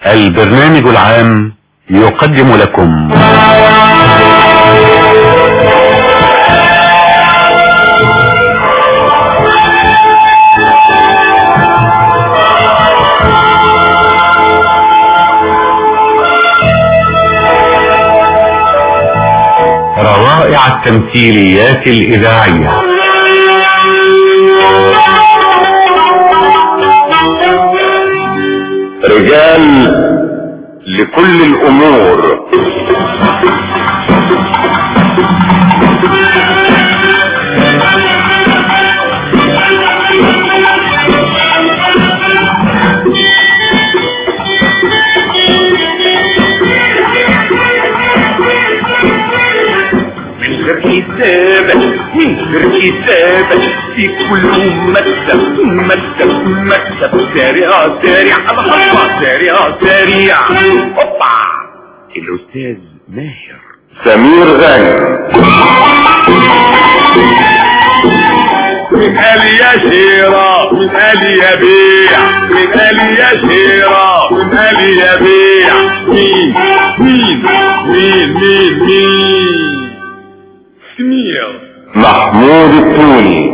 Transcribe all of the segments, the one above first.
البرنامج العام يقدم لكم روائع التمثيليات الإذاعية رجال لكل الامور من غير حساب من غير حساب في كل مكتب مكتب مكتب سارع سارع على خطوة سارع سارع اوبا الاستاذ ماهر سمير غانم من قال يا شيرة من قال يا بيع من قال يا شيرة من قال يا بيع مين مين مين مين مين سمير محمود التوني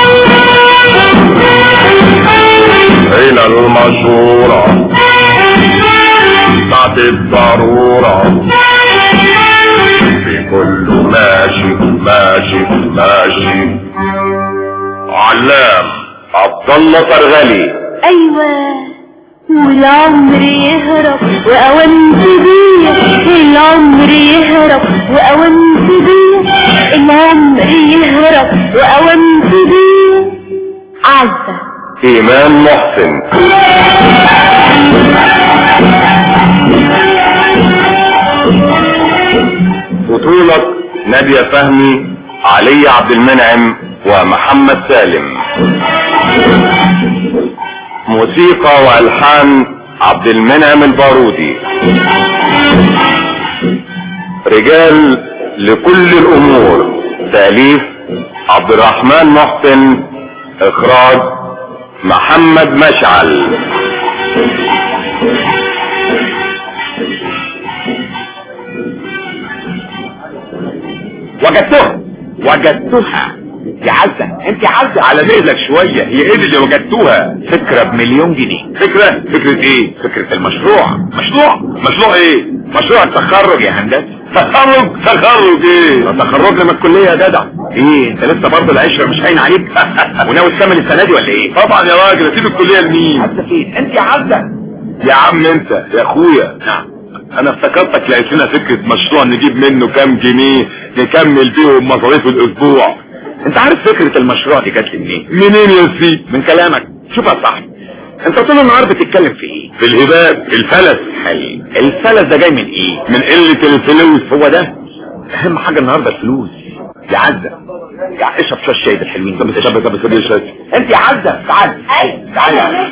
هنا المشهورة بعد الضرورة في كله ماشي ماشي ماشي علام عبد الله فرغلي ايوه والعمر يهرب واوان كبير العمر يهرب واوان كبير العمر يهرب واوان كبير عزة ايمان محسن بطولة نادية فهمي علي عبد المنعم ومحمد سالم موسيقى والحان عبد المنعم البارودي رجال لكل الامور تاليف عبد الرحمن محسن اخراج محمد مشعل وجدتها وجدتها يا عزة انت عزة على مهلك شوية هي ايه اللي وجدتوها فكرة بمليون جنيه فكرة فكرة ايه فكرة المشروع مشروع مشروع ايه مشروع التخرج يا هندسة تخرج تخرج ايه تخرجنا من الكلية يا جدع ايه انت لسه برضه العشرة مش هين عليك وناوي تكمل السنة دي ولا ايه طبعا يا راجل اسيب الكلية لمين عزة فين انت يا عزة يا عم انت يا اخويا نعم انا افتكرتك لقيت لنا فكرة مشروع نجيب منه كام جنيه نكمل بيهم مصاريف الاسبوع انت عارف فكرة المشروع دي جات لي منين منين يا سيدي من كلامك شوف يا صاحبي انت طول النهار بتتكلم في ايه في الهباب الفلس حلو الفلس ده جاي من ايه من قلة الفلوس هو ده اهم حاجة النهاردة الفلوس يا عزة يا اشرب شوية شاي بالحلوين طب طب طب طب شاي انت يا عزة تعالي تعالي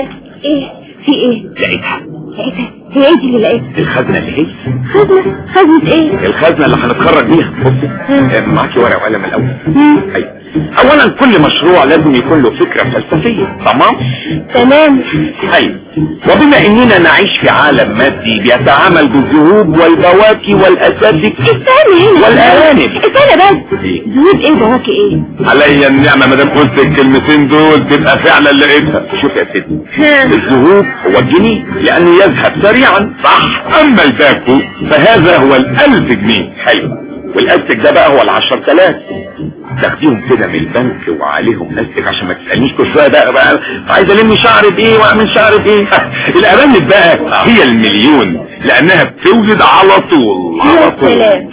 ايه في ايه لقيتها لقيتها هي ايه دي اللي لقيتها الخزنة اللي هي خزنة خزنة ايه الخزنة اللي هنتخرج بيها بصي اه، معاكي ورقة وقلم الاول مم. ايوه اولا كل مشروع لازم يكون له فكرة فلسفية تمام تمام ايوه وبما اننا نعيش في عالم مادي بيتعامل بالذهوب والبواكي والاساتذة استنى هنا والارانب استنى بس ايه؟ زود ايه بواكي ايه عليا النعمة مادام قلت الكلمتين دول تبقى فعلا لقيتها شوف يا ستي ها. الذهوب هو الجنيه لانه يذهب سريعا صح اما الباكو فهذا هو الالف جنيه حلو والاستك ده بقى هو العشر تلاف تاخديهم كده من البنك وعليهم استك عشان ما تسألنيش كل شوية بقى, بقى عايز الم شعر بايه واعمل شعر بايه الارانب بقى هي المليون لانها بتولد على طول على يا طول سلام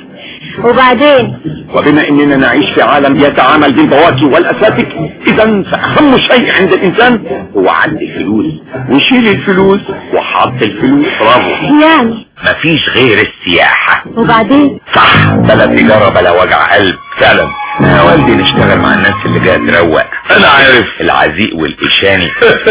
وبعدين وبما اننا نعيش في عالم يتعامل بالبواكي والاساتك اذا فاهم شيء عند الانسان هو عد الفلوس وشيل الفلوس وحط الفلوس برافو يعني مفيش غير السياحة وبعدين صح بلا تجارة بلا وجع قلب فعلا يا والدي نشتغل مع الناس اللي جايه تروق انا عارف العزيق والاشاني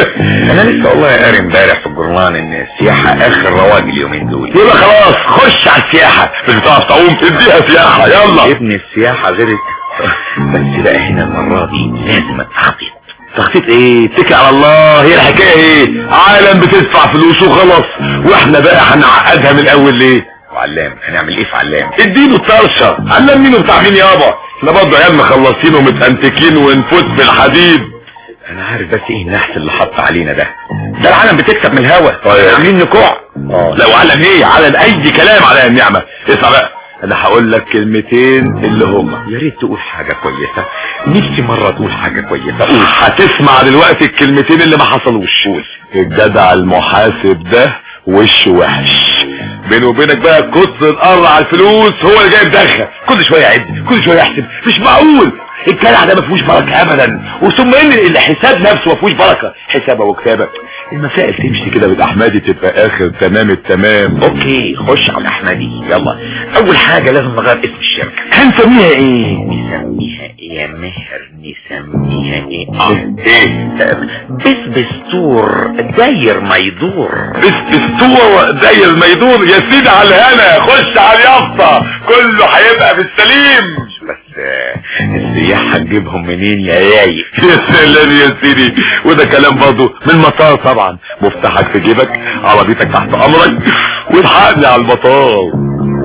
انا لسه والله قاري امبارح في الجرنان ان السياحة اخر رواج اليومين دول يبقى خلاص خش على السياحة مش بتعرف تعوم تديها سياحة يلا ابن السياحة غير بس بقى هنا المرة دي لازم اتعبط تخطيط ايه اتكل على الله هي الحكايه ايه عالم بتدفع فلوس وخلاص واحنا بقى هنعقدها من الاول ليه وعلام هنعمل ايه في علام اديله الطرشه علام مين وبتاع مين يابا احنا برضه عيال مخلصين ومتنتكين ونفوت بالحديد انا عارف بس ايه النحس اللي حط علينا ده ده العالم بتكسب من الهوا طيب. عاملين نكوع آه. لا وعلم ايه علم اي كلام على النعمه اسمع بقى انا هقول لك كلمتين اللي هما يا ريت تقول حاجه كويسه نفسي مره تقول حاجه كويسه قول هتسمع دلوقتي الكلمتين اللي ما حصلوش قول الجدع المحاسب ده وش وحش بينه وبينك بقى كتر القر على الفلوس هو اللي جايب دخه كل شويه يعد كل شويه يحسب مش معقول الجدع ده ما فيهوش بركه ابدا وثم ان الحساب نفسه ما فيهوش بركه حسابه وكتابه المسائل تمشي كده بالاحمدي تبقى اخر تمام التمام اوكي خش على الاحمدي يلا اول حاجه لازم نغير اسم الشركه هنسميها ايه نسميها ايه يا مهر نسميها ايه اه ايه بس بستور داير ما يدور بس بستور داير ما يدور يا سيدي على الهنا خش على اليافطه كله هيبقى بالسليم بس السياح هتجيبهم منين يا ياي يا سلام يا سيدي وده كلام برضه من المطار طبعا مفتاحك في جيبك عربيتك تحت امرك والحقني على المطار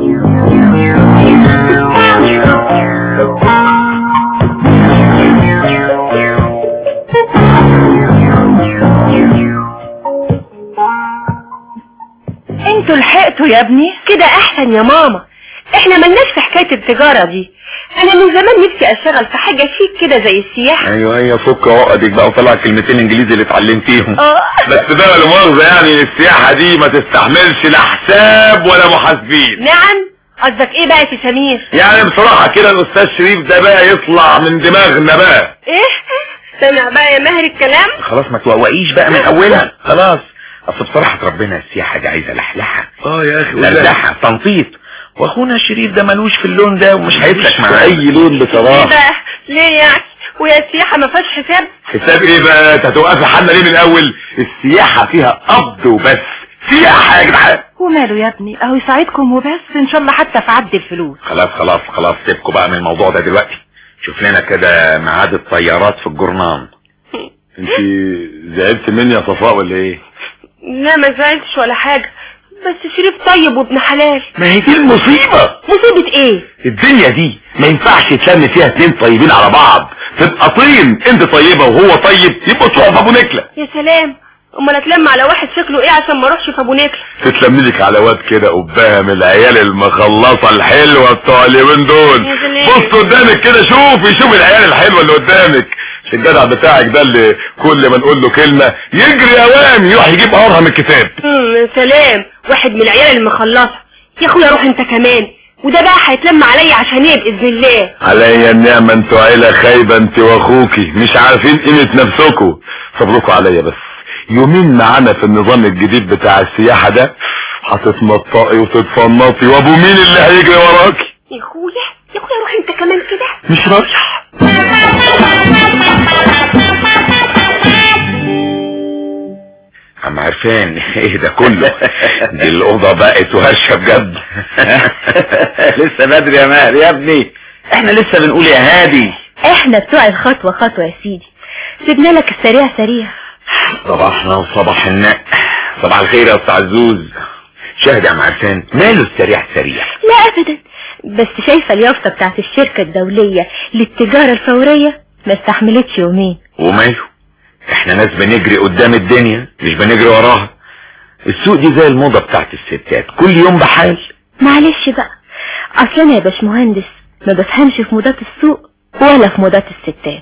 انتوا لحقتوا يا ابني كده احسن يا ماما احنا ملناش في حكاية التجارة دي انا من زمان نفسي اشتغل في حاجة شيك كده زي السياحة ايوه ايوه فك عقدك بقى وطلع الكلمتين الانجليزي اللي اتعلمتيهم اه بس بقى المؤاخذة يعني السياحة دي ما تستحملش لا حساب ولا محاسبين نعم قصدك ايه بقى يا سمير يعني بصراحة كده الاستاذ شريف ده بقى يطلع من دماغنا بقى ايه سمع بقى يا ماهر الكلام خلاص ما توقعيش بقى من اولها خلاص اصل بصراحة ربنا السياحة دي عايزة لحلحة اه يا اخي لحلحة تنطيط واخونا الشريف ده ملوش في اللون ده ومش هيفلك معاه اي لون ليه بصراحة بقى ليه يعني ويا السياحة ما فيهاش حساب حساب ايه بقى انت هتوقفي حالنا ليه من الاول السياحة فيها قبض وبس سياحة يا جدعان وماله يا ابني اهو يساعدكم وبس ان شاء الله حتى في عد الفلوس خلاص خلاص خلاص سيبكوا بقى من الموضوع ده دلوقتي شوف لنا كده ميعاد الطيارات في الجرنان انت زعلت مني يا صفاء ولا ايه لا ما زعلتش ولا حاجة بس شريف طيب وابن حلال ما هي دي المصيبة مصيبة ايه الدنيا دي ما ينفعش تلم فيها اتنين طيبين على بعض تبقى طين انت طيبة وهو طيب يبقوا تروحوا في ابو نكلة يا سلام امال اتلم على واحد شكله ايه عشان ما اروحش في ابو نكلة تتلم لك على واد كده قبها من العيال المخلصة الحلوة بتوع اليومين دول يا سلام. بص قدامك كده شوفي شوف العيال الحلوة اللي قدامك الجدع بتاعك ده اللي كل ما نقول له كلمة يجري اوام يروح يجيب قرها من الكتاب امم يا سلام واحد من العيال المخلصة يا اخويا روح انت كمان وده بقى هيتلم عليا عشان ايه باذن الله عليا النعمة انتوا عيلة خايبة انت واخوكي مش عارفين قيمة نفسكوا صبركوا عليا بس يومين معانا في النظام الجديد بتاع السياحة ده هتتنطقي وتتفنطي وابو مين اللي هيجري وراكي يا اخويا يا اخويا روح انت كمان كده مش رايح عم عرفان ايه ده كله دي الاوضه بقت وهشه بجد لسه بدري يا ماهر يا ابني احنا لسه بنقول يا هادي احنا بتوع الخطوة خطوة يا سيدي سيبنا لك السريع سريع صباحنا وصباح النق صباح الخير يا استاذ عزوز شاهد يا عم عرفان ماله السريع سريع لا ابدا بس شايفة اليافطة بتاعت الشركة الدولية للتجارة الفورية ما استحملتش يومين وماله احنا ناس بنجري قدام الدنيا مش بنجري وراها السوق دي زي الموضة بتاعت الستات كل يوم بحال معلش بقى اصل انا يا باشمهندس ما بفهمش في موضات السوق ولا في موضات الستات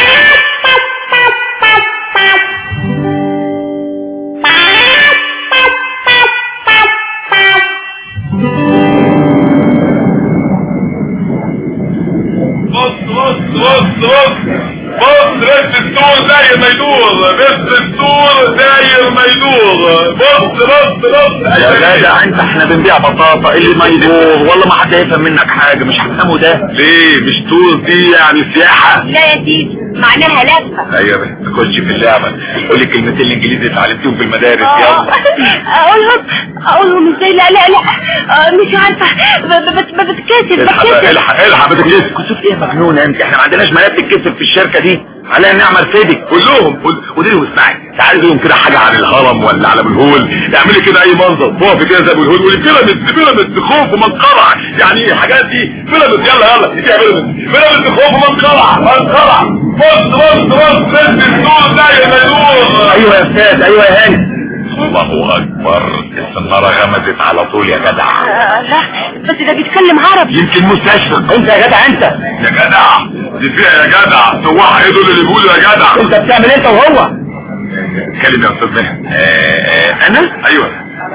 بص بص بص بص بص بس السور داير ما يدور بس السور داير ما يدور بص بص بص يا جدع انت احنا بنبيع بطاطا اللي ما يدور والله ما حد هيفهم منك حاجة مش هتفهمه ده ليه مش تور دي يعني سياحة لا يا سيدي معناها لفة ايوه بس تخش في اللعبة قولي الكلمتين الانجليزي اللي اتعلمتيهم في المدارس يلا اقولهم اقولهم ازاي لا لا لا آه، مش عارفه ب- ب- بت- ب- بتكسف الحق بتكسف الحق الحق بتكسف كنت ايه مجنون انت احنا ما عندناش ملاك تتكسف في الشركه دي علينا نعمل فيدك قول لهم قول قولي لهم اسمعي تعالي لهم كده حاجه عن الهرم ولا على ابو الهول اعملي كده اي منظر وقفي كده زي ابو الهول قولي بيراميد بيراميد خوف ومنقرع يعني ايه الحاجات دي بيراميد يلا يلا دي بيراميد بيراميد خوف ومنقرع منقرع بص بص بص بص النور زي ما يدور ايوه يا استاذ ايوه يا هاني الله اكبر السناره غمزت على طول يا جدع آه، لا بس ده بيتكلم عربي يمكن مستشفى انت يا جدع انت يا جدع دي فيها يا جدع سواح ايه دول اللي بيقولوا يا جدع انت بتعمل انت وهو اتكلم يا استاذ مهدي انا ايوه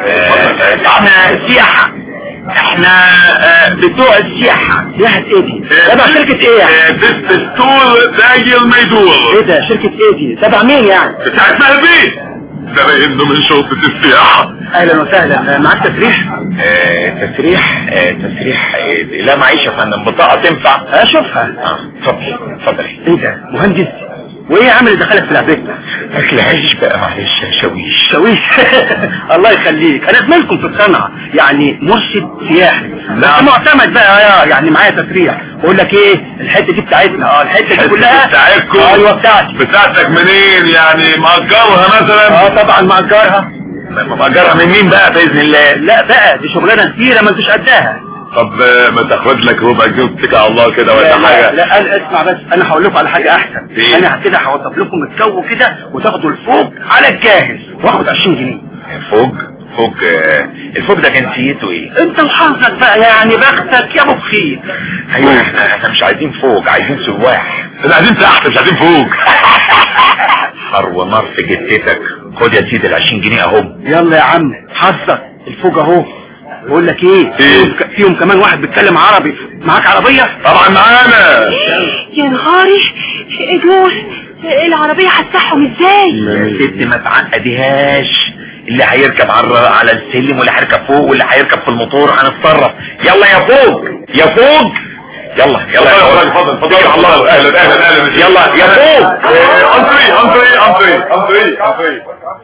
احنا سياحة احنا آه، بتوع السياحة سياحة ايه دي؟ تبع شركة ايه يعني؟ دستور زي الميدور ايه ده شركة ايه دي؟ تبع مين يعني؟ بتاع اسمها البيت ده باين من شرطة السياحة اهلا وسهلا معاك تسريح؟ آه تسريح آه تسريح آه لا معيش يا فندم بطاقة تنفع اشوفها اه اتفضل اتفضل ايه ده مهندس وايه عامل اللي دخلك في لعبتنا اكل عيش بقى معلش يا شويش شويش الله يخليك انا زميلكم في الصنعة يعني مرشد سياحي بس معتمد بقى يا يعني معايا تسريح بقول لك ايه الحته دي بتاعتنا اه الحته دي كلها بتاعتكم ايوه بتاعتي بتاعتك منين يعني مأجرها مثلا اه طبعا مأجرها مأجرها من مين بقى باذن الله لا بقى دي شغلانه كتيره ما انتش قدها طب ما تاخد لك ربع جنيه وتتكل على الله كده ولا لا حاجه لا, لا انا اسمع بس انا هقول لكم على حاجه احسن إيه؟ انا كده هوصف لكم الجو كده وتاخدوا الفوق على الجاهز واخد 20 جنيه فوق فوق آه، الفوق ده جنسيته ايه انت وحظك بقى يعني بختك يا ابو بخير ايوه احنا احنا مش عايزين فوق عايزين سواح احنا عايزين تحت مش عايزين فوق حر ونار في جتتك خد يا سيدي ال 20 جنيه اهم يلا يا عم حظك الفوق اهو بقول لك ايه إيه؟ فيهم ك- فيهم كمان واحد بيتكلم عربي معاك عربيه طبعا معانا يا نهاري ايه دول العربية هتسحهم ازاي يا ست ما تعقديهاش اللي هيركب على على السلم واللي هيركب فوق واللي هيركب في الموتور هنتصرف يلا يا فوق يا فوق يلا يلا يا راجل اتفضل اتفضل الله اهلا اهلا اهلا يلا يا فوق انطري انطري انطري انطري انطري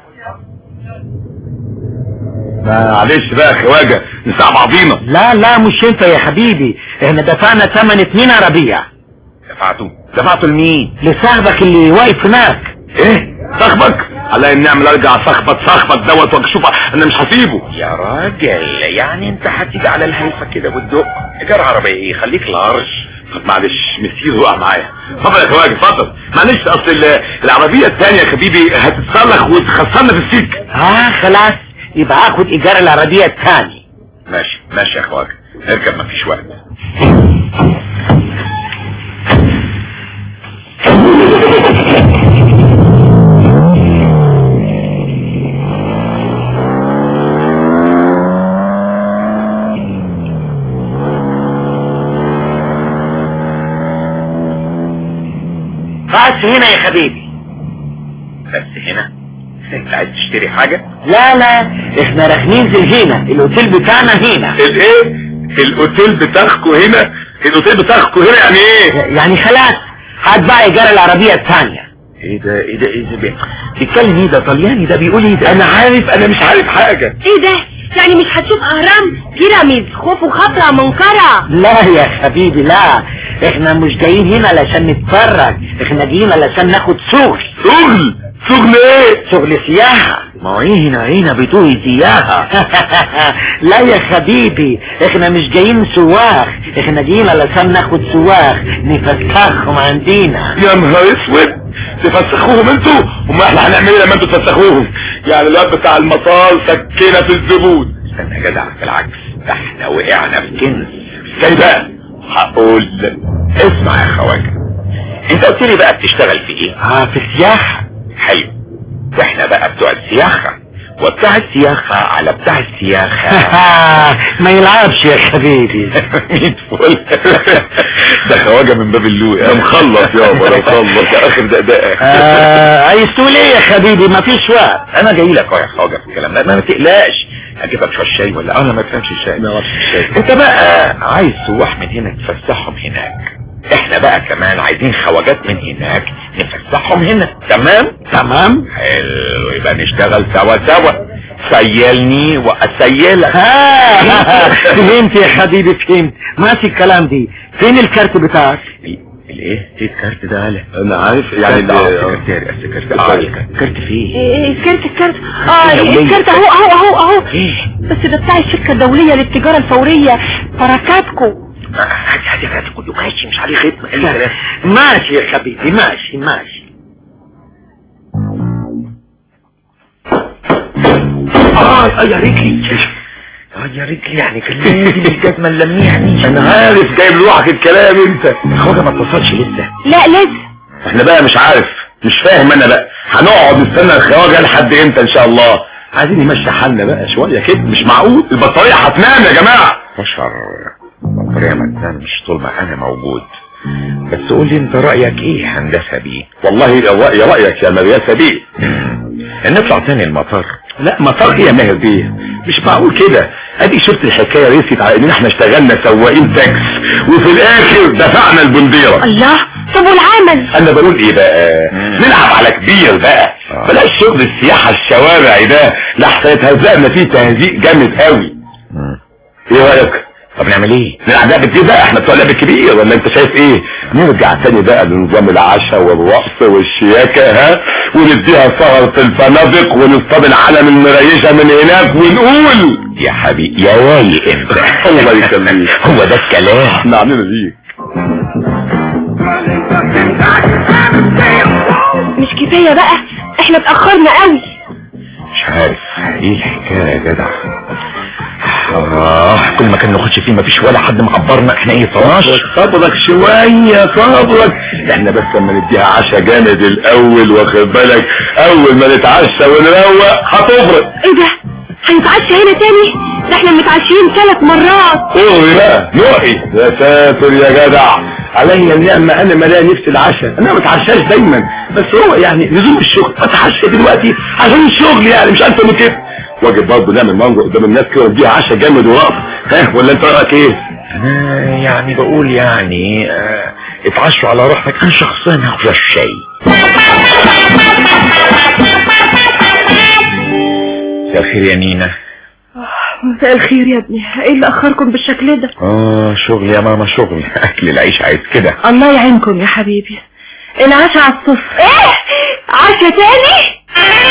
معلش بقى يا خواجه نساع بعضينا لا لا مش انت يا حبيبي احنا دفعنا ثمن اتنين عربيه دفعتوا دفعتوا لمين لصاحبك اللي واقف هناك ايه صاحبك على ان نعمل ارجع صاحبك صاحبك دوت واشوف انا مش هسيبه يا راجل يعني انت هتيجي على الهيفه كده والدق ايجار عربيه ايه خليك لارش طب معلش مسير وقع معايا اتفضل يا خواجه اتفضل معلش اصل ال- العربيه الثانيه يا حبيبي هتتصلح وتخسرنا في السكه اه خلاص يبقى اخد ايجار العربيه الثاني ماشي ماشي يا خواجه اركب مفيش وقت بس هنا يا حبيبي بس هنا انت عايز تشتري حاجه لا لا احنا راكنين زي هنا الاوتيل بتاعنا هنا الايه الاوتيل بتاعكوا هنا الاوتيل بتاعكوا هنا يعني ايه يعني خلاص هات بقى ايجار العربيه الثانيه ايه ده ايه ده ايه ده بيتكلم ايه ده طلياني ده بيقول ايه ده انا عارف انا مش عارف حاجه ايه ده يعني مش هتشوف اهرام بيراميد خوف وخطرة منكرة لا يا حبيبي لا احنا مش جايين هنا علشان نتفرج احنا جايين علشان ناخد شغل شغل شغل ايه شغل سياحة ما هو ايه هنا هنا بتوه سياحه لا يا حبيبي احنا مش جايين سواخ احنا جايين علشان ناخد سواخ نفسخهم عندنا يا نهار اسود تفسخوهم انتوا وما احنا هنعمل ايه لما انتوا تفسخوهم يعني الواد بتاع المطار سكينا في الزبون استنى يا جدع بالعكس ده احنا وقعنا في كنز ازاي بقى هقول لك. اسمع يا خواجه انت قلت لي بقى بتشتغل في ايه اه في السياحة حلو واحنا بقى بتوع السياحة وبتاع السياحة على بتاع السياحة ما يلعبش يا حبيبي ميت فل ده خواجه من باب اللوق ده مخلص يابا ده مخلص ده اخر دقدقه آه عايز تقول ايه يا حبيبي ما فيش وقت انا جاي لك اهو يا خواجه في الكلام ده ما تقلقش هجيب لك شويه شاي ولا انا ما بفهمش الشاي ما اعرفش الشاي. انت بقى عايز سواح من هنا تفسحهم هناك احنا بقى كمان عايزين خواجات من هناك نفسحهم هنا تمام تمام حلو يبقى نشتغل سوا سوا سيلني واسيلك ها فهمت يا حبيبي فهمت ماشي الكلام دي فين الكارت بتاعك الايه ايه الكارت ده على انا عارف يعني يعني ال- السكرتير السكرتير اه الكارت فيه إيه، الكارت الكارت اه دولية. الكارت اهو اهو اهو اهو ايه بس ده بتاع الشركة الدولية للتجارة الفورية بركاتكو هاتي هاتي هاتي كله ماشي مش عليه ختم اي كلام ماشي يا حبيبي ماشي ماشي اه اه يا رجلي اه يا رجلي يعني كان لازم الجزمه اللميعني انا عارف جايب لوحك الكلام انت الخواجه ما اتصلش لسه لا لازم احنا بقى مش عارف مش فاهم انا بقى هنقعد نستنى الخواجه لحد امتى ان شاء الله عايزين نمشي حالنا بقى شويه كده مش معقول البطاريه هتنام يا جماعه بشر البطاريه ما تنامش طول ما انا موجود بس قول لي انت رايك ايه هندسه بيه والله يا رأي- يا رايك يا مرياسه بيه نطلع تاني المطار لا مطار ايه يا ماهر بيه مش معقول كده ادي شفت الحكايه ريست على ان احنا اشتغلنا سواقين تاكس وفي الاخر دفعنا البنديره الله طب والعمل انا بقول ايه بقى نلعب على كبير بقى آه. بلاش شغل السياحه الشوارع ده لحسن يتهزقنا فيه تهزيق جامد قوي ايه رايك طب نعمل ايه نلعب لعبة كبير بقى احنا بتوع لعبة كبير ولا انت شايف ايه نرجع تاني بقى لنظام العشاء والرقص والشياكة ها ونديها سهر في الفنادق ونصطاد العالم المريشة من هناك ونقول يا حبيبي يا واي انت الله يخليك هو ده الكلام احنا عاملين ليك مش كفاية بقى احنا اتأخرنا قوي مش عارف ايه الحكايه يا جدع اه كل ما كان نخش فيه مفيش ولا حد معبرنا احنا ايه طناش صبرك شوية صبرك احنا بس لما نديها عشاء جامد الاول واخد بالك اول ما نتعشى ونروق هتفرق ايه ده هنتعشى هنا تاني ده احنا متعشيين ثلاث مرات قولي بقى نوحي يا ساتر يا جدع عليا النعمة انا ملاقي نفس العشاء انا ما بتعشاش دايما بس هو يعني لزوم الشغل بتعشى دلوقتي عشان الشغل يعني مش انت من كده واجب برضه نعمل منظر قدام الناس كده ونديها عشاء جامد ورقص ها ولا انت رايك ايه انا يعني بقول يعني اه اتعشوا على روحك انا شخصيا هاخد الشاي مساء الخير يا نينا مساء الخير يا ابني ايه اللي اخركم بالشكل ده اه شغل يا ماما شغل اكل العيش عايز كده الله يعينكم يا حبيبي العشاء على الصف ايه عشاء تاني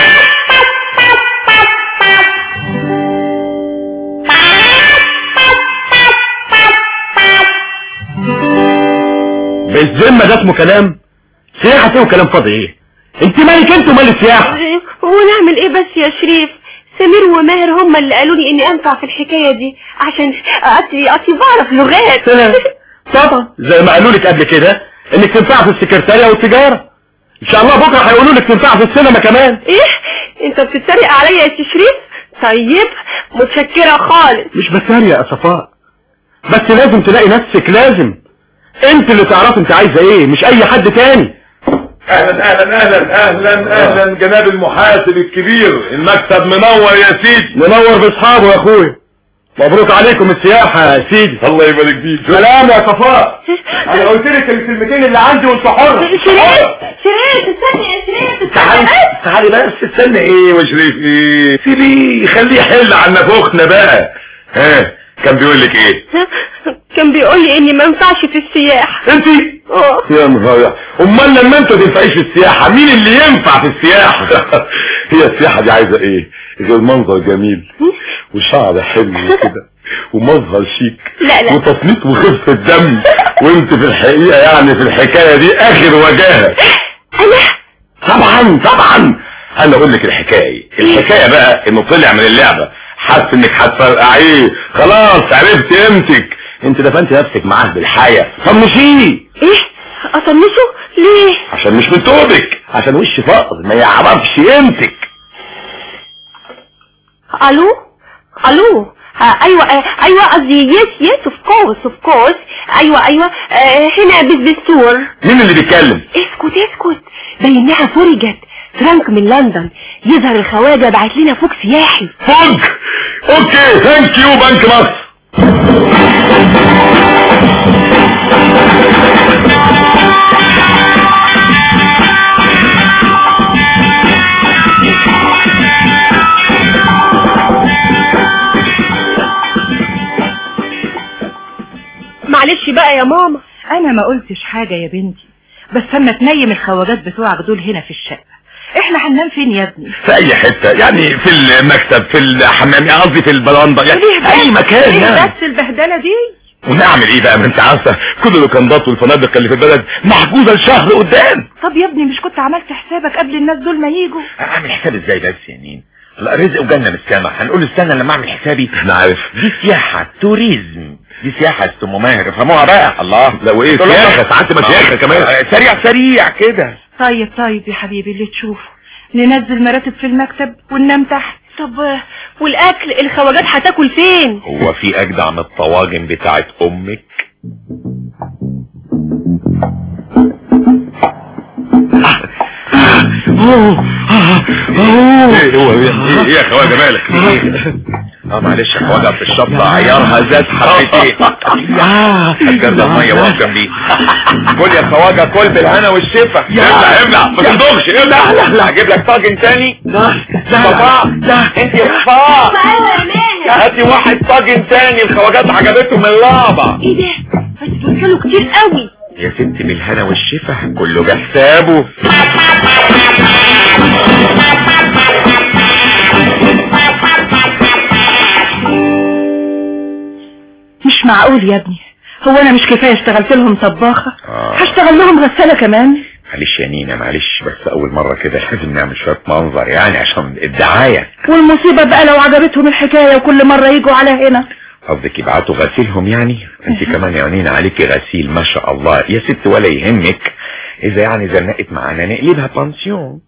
بالذمة ده اسمه كلام سياحة ايه وكلام فاضي ايه انت مالك انت ومال السياحة ونعمل ايه بس يا شريف سمير وماهر هم اللي قالوا لي اني انفع في الحكاية دي عشان اصلي اصلي بعرف لغات طبعا زي ما قالوا لك قبل كده انك تنفع في السكرتارية والتجارة ان شاء الله بكرة هيقولوا لك تنفع في السينما كمان ايه انت بتتريق عليا يا سي شريف طيب متشكرة خالص مش بتريق يا صفاء بس لازم تلاقي نفسك لازم انت اللي تعرف انت عايزة ايه مش اي حد تاني اهلا اهلا اهلا اهلا اهلا جناب المحاسب الكبير المكتب منور يا سيدي منور باصحابه يا اخويا مبروك عليكم السياحة يا سيدي الله يبارك فيك سلام يا صفاء انا قلت لك الكلمتين اللي عندي وانت حر شريف شريف استني يا شريف تعالي استني تعالي بس استنى ايه وشريف ايه سيبيه خليه يحل عن نفوخنا بقى ها كان بيقول لك ايه كان بيقول لي اني ما ينفعش في السياحة انت اه يا نهار امال لما انت تنفعيش في السياحة مين اللي ينفع في السياحة هي السياحة دي عايزة ايه غير منظر جميل وشعر حلو كده ومظهر شيك لا لا وتصنيف وخفة دم وانت في الحقيقة يعني في الحكاية دي اخر وجاهة انا طبعا طبعا انا اقول لك الحكاية الحكاية بقى انه طلع من اللعبة حس انك هتفرقعيه خلاص عرفت قيمتك انت دفنت نفسك معاه بالحياة طنشيه ايه اطنشه ليه عشان مش من توبك عشان وش فقر ما يعرفش قيمتك الو الو آه ايوه آه ايوه قصدي يس يس اوف كورس اوف كورس ايوه ايوه آه هنا بالدستور مين اللي بيتكلم اسكت اسكت بينها فرجت فرانك من لندن يظهر الخواجه بعت لنا فوق سياحي فوق اوكي ثانك يو بنك مصر معلش بقى يا ماما انا ما قلتش حاجة يا بنتي بس اما تنيم الخواجات بتوعك دول هنا في الشقة احنا هننام فين يا ابني في اي حتة يعني في المكتب في الحمام يعني قصدي في البلاندا يعني ليه اي بس؟ مكان ليه يعني بس البهدلة دي ونعمل ايه بقى ما انت عارفه كل اللوكندات والفنادق اللي في البلد محجوزه لشهر قدام طب يا ابني مش كنت عملت حسابك قبل الناس دول ما يجوا اعمل حساب ازاي بس يا نين لا رزق وجنة من السما هنقول استنى لما اعمل حسابي انا عارف دي سياحة توريزم دي سياحة يا ام ماهر افهموها بقى الله لا وايه سياحة ساعات ما سياحة كمان سريع سريع كده طيب طيب يا حبيبي اللي تشوفه ننزل مراتب في المكتب وننام تحت طب آه، والاكل الخواجات هتاكل فين هو في اجدع من الطواجن بتاعت امك ايه هو ايه ايه يا خواجه مالك اه معلش يا خواجه في الشطه عيارها زاد حبتين هتجرد الميه واقف جنبي كل يا خواجه كل بالهنا والشفا ابلع ابلع ما تندغش ابلع لا لا هجيب لك طاجن تاني لا لا لا انت يا صفاء هاتي واحد طاجن تاني الخواجات عجبتهم اللعبه ايه ده بس دول كانوا كتير قوي يا ست بالهنا والشفا كله بحسابه مش معقول يا ابني هو انا مش كفايه اشتغلت لهم طباخه آه. هشتغل لهم غساله كمان معلش يا نينا معلش بس اول مرة كده لازم نعمل شوية منظر يعني عشان الدعاية والمصيبه بقى لو عجبتهم الحكايه وكل مره يجوا على هنا قصدك يبعتوا غسيلهم يعني انت كمان يا نينا عليكي غسيل ما شاء الله يا ست ولا يهمك اذا يعني زنقت معانا نقلبها بانسيون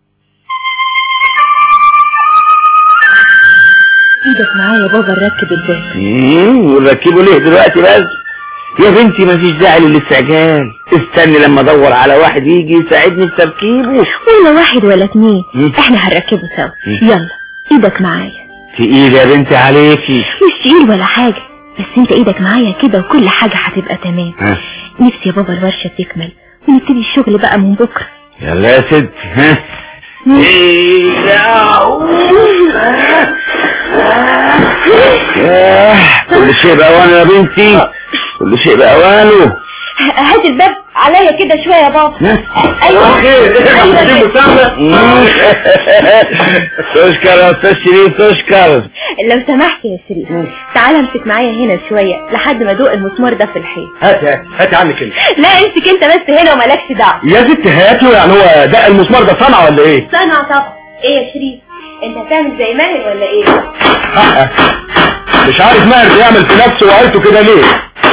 ايدك معايا يا بابا نركب الباب ونركبه ليه دلوقتي بس يا بنتي مفيش داعي للاستعجال استني لما ادور على واحد يجي يساعدني في تركيبه ولا واحد ولا اتنين مم. احنا هنركبه سوا مم. يلا ايدك معايا تقيل يا بنتي عليكي مش تقيل ولا حاجة بس انت ايدك معايا كده وكل حاجة هتبقى تمام ها نفسي يا بابا الورشة تكمل ونبتدي الشغل بقى من بكرة يلا يا ست ها إيه يا ياه، كل شيء بأوانه يا بنتي كل شيء بأوانه هات الباب عليا كده شوية يا بابا ايوه تشكر يا استاذ شريف تشكر لو سمحت يا شريف تعال امسك معايا هنا شوية لحد ما ادوق المسمار ده في الحيط هات هات هات عنك انت لا امسك انت بس هنا ومالكش دعوة يا ست هاته يعني هو ده المسمار ده صنع ولا ايه؟ صنع طبعا ايه يا شريف انت هتعمل زي ماهر ولا ايه مش عارف ماهر بيعمل في نفسه وعيلته كده ليه؟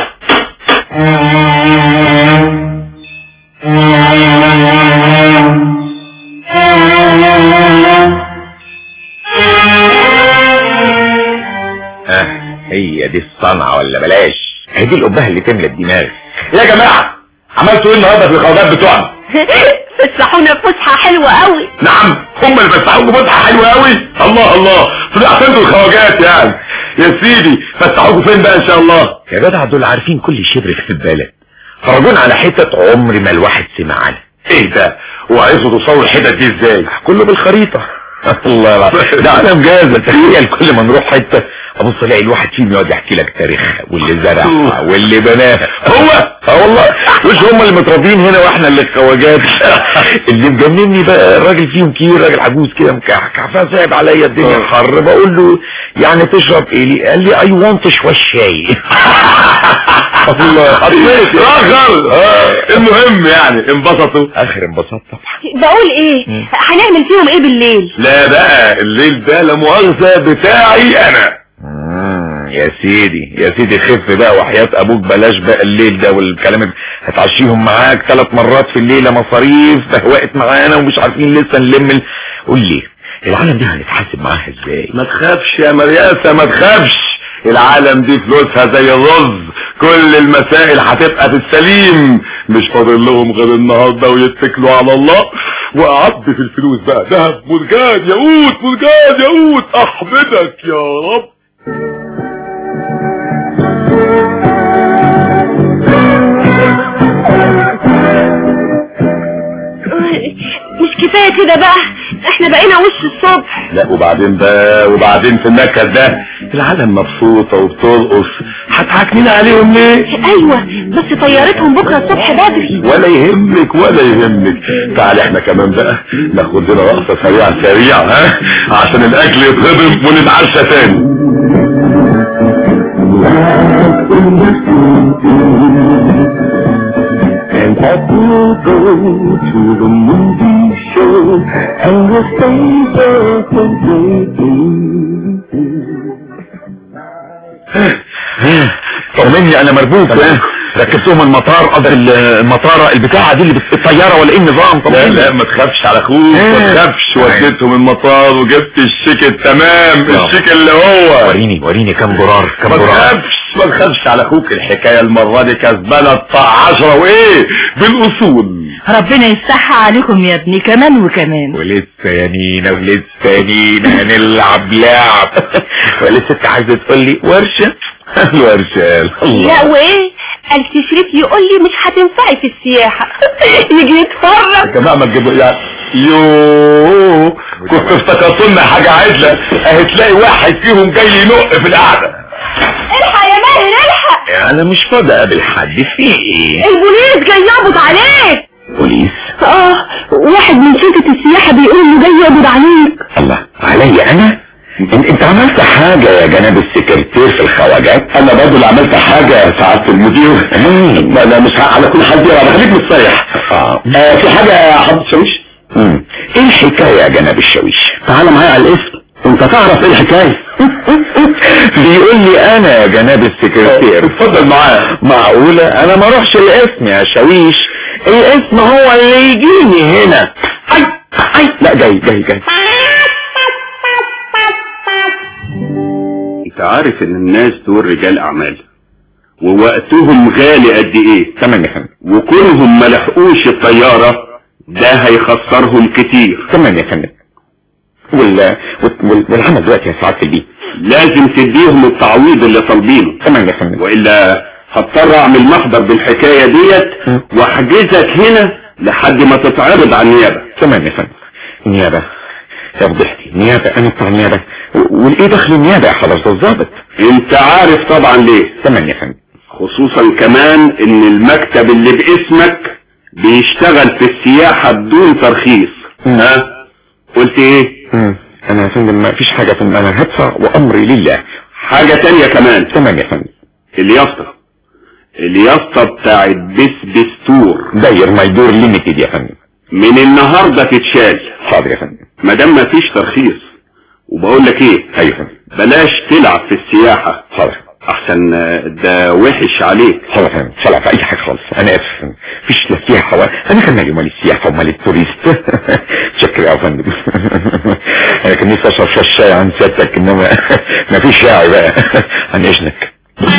اه هي دي الصنعة ولا بلاش هي دي القبهة اللي تملى الدماغ يا جماعة عملتوا ايه النهارده في الخواجات بتوعنا فسحونا فسحة حلوة قوي نعم هم اللي فتحوكوا فتحة حلوة قوي الله الله طلعت انتوا الخواجات يعني يا سيدي فتحوكوا فين بقى ان شاء الله يا جدع دول عارفين كل شبر في البلد فرجونا على حتة عمر ما الواحد سمع عنها ايه ده وعايزوا توصلوا الحتت دي ازاي كله بالخريطة الله العظيم ده انا مجازة تخيل كل ما نروح حتة ابص الاقي الواحد فيهم يقعد يحكي لك تاريخها واللي زرعها واللي بناها هو اه والله مش هم اللي متربيين هنا واحنا اللي الخواجات اللي مجنني بقى الراجل فيهم كبير راجل عجوز كده مكحكح فصعب عليا الدنيا حر بقول له يعني تشرب ايه لي قال لي اي وانت شويه شاي الله اخر المهم يعني انبسطوا اخر انبساط طبعا بقول ايه هنعمل فيهم ايه بالليل لا بقى الليل ده لا مؤاخذة بتاعي انا يا سيدي يا سيدي خف بقى وحياة ابوك بلاش بقى الليل ده والكلام ال- هتعشيهم معاك ثلاث مرات في الليلة مصاريف بهوقت معانا ومش عارفين لسه نلم ال- قول لي العالم دي هنتحاسب معاها ازاي ما تخافش يا مرياسة ما تخافش العالم دي فلوسها زي الرز كل المسائل هتبقى في السليم مش فاضل لهم غير النهارده ويتكلوا على الله وقعد في الفلوس بقى ذهب مرجان ياقوت مرجان ياقوت احمدك يا رب مش كفاية كده بقى احنا بقينا وش الصبح لا وبعدين بقى وبعدين في النكد ده العالم مبسوطة وبترقص هتحاكمين عليهم ليه ايوه بس طيارتهم بكرة الصبح بدري ولا يهمك ولا يهمك تعال احنا كمان بقى ناخد لنا رقصة سريعة سريعة ها عشان الاكل يتهضم ونتعشى تاني And that we'll go to the movie show and we'll stay there completely. طمني انا مربوط ركبتهم المطار قدر المطارة البتاعة دي اللي بت- الطيارة ولا ايه النظام لا لا ما تخافش على اخوك ما تخافش وديتهم المطار وجبت الشيك التمام الشيك اللي هو وريني وريني كم جرار كم ما جرار تخافش ما تخافش على اخوك الحكاية المرة دي كسبانة بتاع عشرة وايه بالاصول ربنا يفتحها عليكم يا ابني كمان وكمان ولسه يا نينا ولسه يا نينا هنلعب لعب ولسه انت عايزه تقول لي ورشه الورشه لا وايه قال شريف يقول لي مش هتنفعي في السياحة يجي يا يتفرج جماعه ما تجيبوا يعني يوه كنت افتكرت لنا حاجه عدله اهي تلاقي واحد فيهم جاي ينق في القعده الحق يا ماهر الحق انا مش فاضي اقابل حد في ايه البوليس جاي يقبض عليك بوليس اه واحد من شركة السياحة بيقول انه جاي يقبض عليك الله عليا انا انت, انت عملت حاجة يا جناب السكرتير في الخواجات انا برضه اللي عملت حاجة يا سعادة المدير لا لا مش ه- على كل حال دي انا خليك مستريح آه. آه في حاجة يا حضرة الشاويش ايه الحكاية يا جناب الشاويش تعال معايا على الاسم انت تعرف ايه الحكاية بيقول لي انا يا جناب السكرتير اتفضل معايا معقولة انا ما اروحش الاسم يا شاويش الاسم هو اللي يجيني هنا اي اي لا جاي جاي جاي انت عارف ان الناس دول رجال اعمال ووقتهم غالي قد ايه تمام يا فندم وكونهم ما لحقوش الطيارة ده هيخسرهم كتير تمام يا فندم وال... وال... والعمل دلوقتي يا سعادة البيت لازم تديهم التعويض اللي طالبينه تمام يا فندم والا هضطر اعمل محضر بالحكاية ديت واحجزك هنا لحد ما تتعرض على النيابة تمام يا فندم نيابة يا فضحتي نيابة انا بتاع نيابة و- والايه دخل النيابة يا حضرة الضابط انت عارف طبعا ليه تمام يا فندم خصوصا كمان ان المكتب اللي باسمك بيشتغل في السياحة بدون ترخيص مم. ها قلت ايه مم. انا يا فندم ما فيش حاجة يا فندم انا هدفع وامري لله حاجة تانية كمان تمام يا فندم اليافطة اليافطة بتاعت بس بستور داير ما يدور ليميتد يا فندم من النهاردة تتشال حاضر يا فندم مادام ما فيش ترخيص وبقول لك ايه ايوه يا فندم بلاش تلعب في السياحة حاضر احسن آه، ده وحش عليك حاضر يا فندم مش هلعب في اي حاجة خالص انا اسف يا فندم. مفيش لا سياحة ولا انا كان مالي مال السياحة ومال التوريست شكرا يا فندم انا كان نفسي اشرب شاي شاي عن سيادتك انما مفيش شاي بقى عن اذنك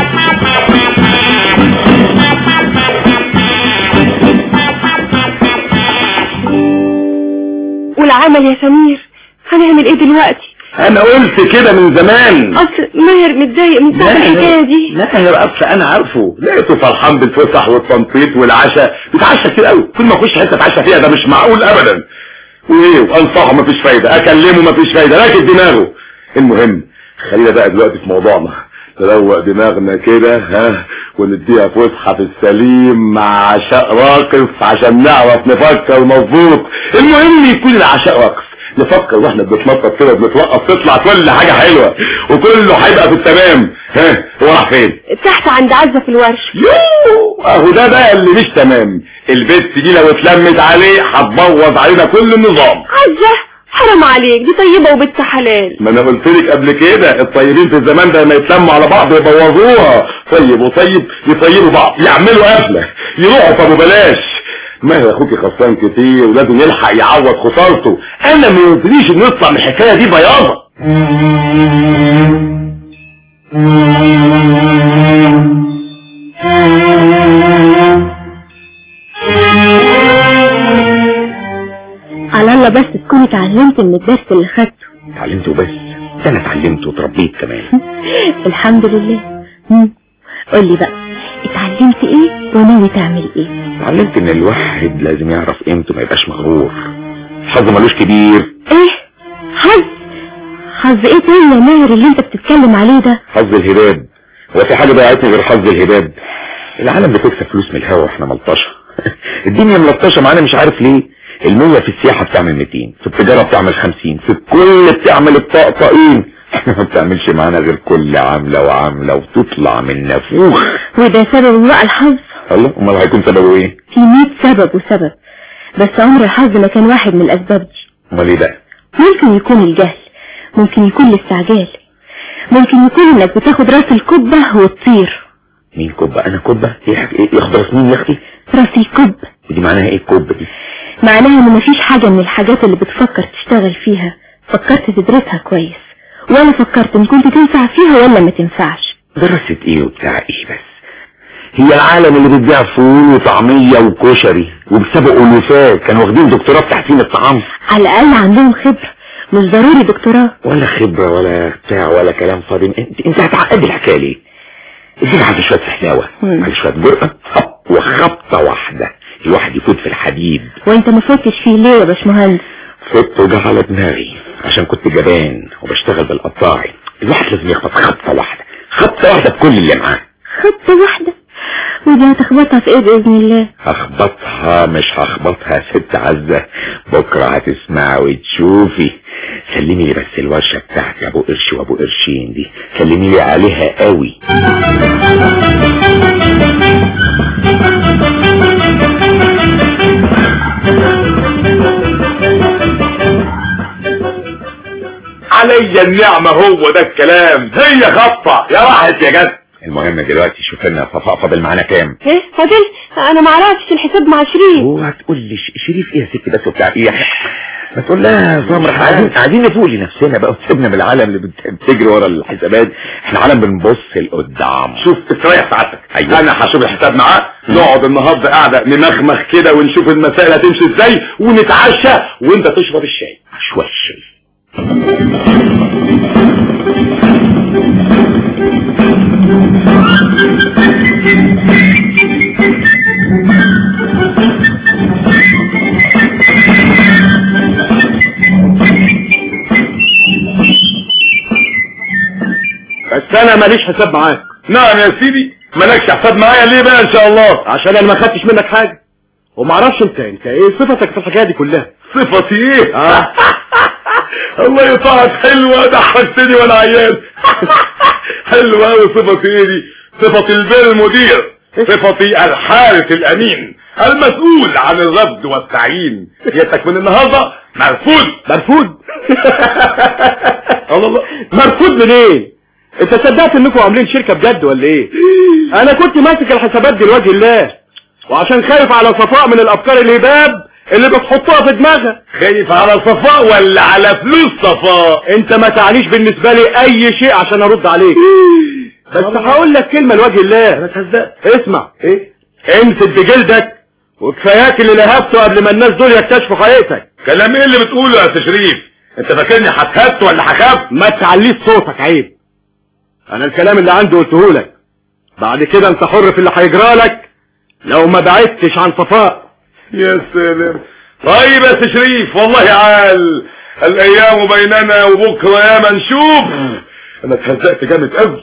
والعمل يا سمير هنعمل ايه دلوقتي انا قلت كده من زمان اصل ماهر متضايق من ساعة الحكاية دي لا يا اصل انا عارفه لقيته فرحان بالفسح والتنطيط والعشاء بيتعشى كتير قوي كل ما اخش حته اتعشى فيها ده مش معقول ابدا وايه وانصحه مفيش فايده اكلمه مفيش فايده راكب دماغه المهم خلينا بقى دلوقتي في موضوعنا نروق دماغنا كده ها ونديها فسحه في السليم مع عشاء راقص عشان نعرف نفكر مظبوط المهم يكون العشاء راقص نفكر واحنا بنتنطط كده بنتوقف تطلع كل حاجه حلوه وكله هيبقى في التمام ها هو راح فين تحت عند عزة في الورش يوه اهو ده بقى اللي مش تمام البت دي لو اتلمت عليه هتبوظ علينا كل النظام عزة حرام عليك دي طيبة وبنت حلال ما انا قلت لك قبل كده الطيبين في الزمان ده ما يتلموا على بعض يبوظوها طيب وطيب يطيبوا بعض يعملوا قفله يروحوا طب وبلاش ما يا اخوكي خسران كتير ولازم يلحق يعوض خسارته انا ما ينفليش ان نطلع من الحكايه دي بياضه على الله بس تكوني اتعلمت من الدرس اللي خدته اتعلمته بس ده انا اتعلمت وتربيت كمان الحمد لله مم. قولي بقى اتعلمت ايه وناوي تعمل ايه اتعلمت ان الواحد لازم يعرف قيمته ما يبقاش مغرور الحظ ملوش كبير ايه حظ حظ ايه تاني يا ماهر اللي انت بتتكلم عليه ده حظ الهباب هو في حاجة ضيعتني غير حظ الهباب العالم بتكسب فلوس من الهوا واحنا ملطشة الدنيا ملطشة معانا مش عارف ليه المية في السياحة بتعمل 200 في التجارة بتعمل 50 في الكل بتعمل الطقطقين احنا ما بتعملش معانا غير كل عاملة وعاملة وتطلع من نافوخ وده سبب بقى الحظ الله امال هيكون سببه ايه في 100 سبب وسبب بس عمر الحظ ما كان واحد من الاسباب دي امال ايه بقى ممكن يكون الجهل ممكن يكون الاستعجال ممكن يكون انك بتاخد راس الكبة وتطير مين كبة انا كبة ايه حاجة ايه يخضر سنين يا اختي راس الكب ودي معناها ايه الكبة دي معناها ان مفيش حاجة من الحاجات اللي بتفكر تشتغل فيها فكرت تدرسها كويس ولا فكرت ان كنت تنفع فيها ولا ما تنفعش درست ايه وبتاع ايه بس هي العالم اللي بتبيع فول وطعمية وكشري وبسبق ألوفات كانوا واخدين دكتوراه في تحسين الطعام على الاقل عندهم خبرة مش ضروري دكتوراه ولا خبرة ولا بتاع ولا كلام فاضي انت انت هتعقد الحكاية ليه ادينا على شوية سحلاوة مم. على شوية جرأة هب وخبطة واحدة الواحد يفوت في الحديد وانت ما فوتش فيه ليه يا باشمهندس فت وجع على دماغي عشان كنت جبان وبشتغل بالقطاعي الواحد لازم يخبط خبطة واحدة خبطة واحدة بكل اللي معاه خطة واحدة ودي هتخبطها في ايه بإذن الله هخبطها مش هخبطها يا ست عزة بكرة هتسمع وتشوفي سلمي لي بس الورشة بتاعتي ابو قرش وابو قرشين دي سلمي لي عليها قوي عليا النعمة هو ده الكلام هي خطة يا راحت يا جد المهم دلوقتي شوف لنا صفاء فاضل معانا كام ايه فاضل انا ما اعرفش الحساب مع شريف وهتقول لي ش- شريف ايه يا ست بس وبتاع ايه ما تقول لها سمر احنا عايزين عايزين نفوق لنفسنا بقى وسيبنا من العالم اللي بت- بتجري ورا الحسابات احنا عالم بنبص لقدام شوف استريح سعادتك أيوة. انا هشوف الحساب معاه نقعد النهارده قاعده نمخمخ كده ونشوف المسائل هتمشي ازاي ونتعشى وانت تشرب الشاي شوية شيء بس انا ماليش حساب معاك نعم يا سيدي مالكش حساب معايا ليه بقى ان شاء الله عشان انا ما خدتش منك حاجه وما اعرفش انت انت ايه صفتك في الحكايه دي كلها صفتي ايه آه. الله يطاعك حلوه ضحكتني وانا عيان حلوه قوي صفتي ايه دي صفتي البر المدير صفتي الحارس الامين المسؤول عن الرفض والتعيين يدك من النهارده مرفوض مرفوض الله الله مرفوض منين انت صدقت انكم عاملين شركة بجد ولا ايه انا كنت ماسك الحسابات دي لوجه الله وعشان خايف على صفاء من الافكار الهباب اللي بتحطها في دماغها خايف على صفاء ولا على فلوس صفاء انت ما تعنيش بالنسبة لي اي شيء عشان ارد عليك بس هقول لك كلمة لوجه الله انا صدقت اسمع ايه امسك بجلدك وكفاياك اللي لهفته قبل ما الناس دول يكتشفوا حقيقتك كلام ايه اللي بتقوله يا تشريف انت فاكرني هتهت ولا هخاف ما تعليش صوتك عيب انا الكلام اللي عندي قلته لك بعد كده انت حر في اللي هيجرى لك لو ما بعدتش عن صفاء يا سلام طيب يا تشريف والله عال الايام بيننا وبكره يا ما نشوف انا اتهزقت جامد قوي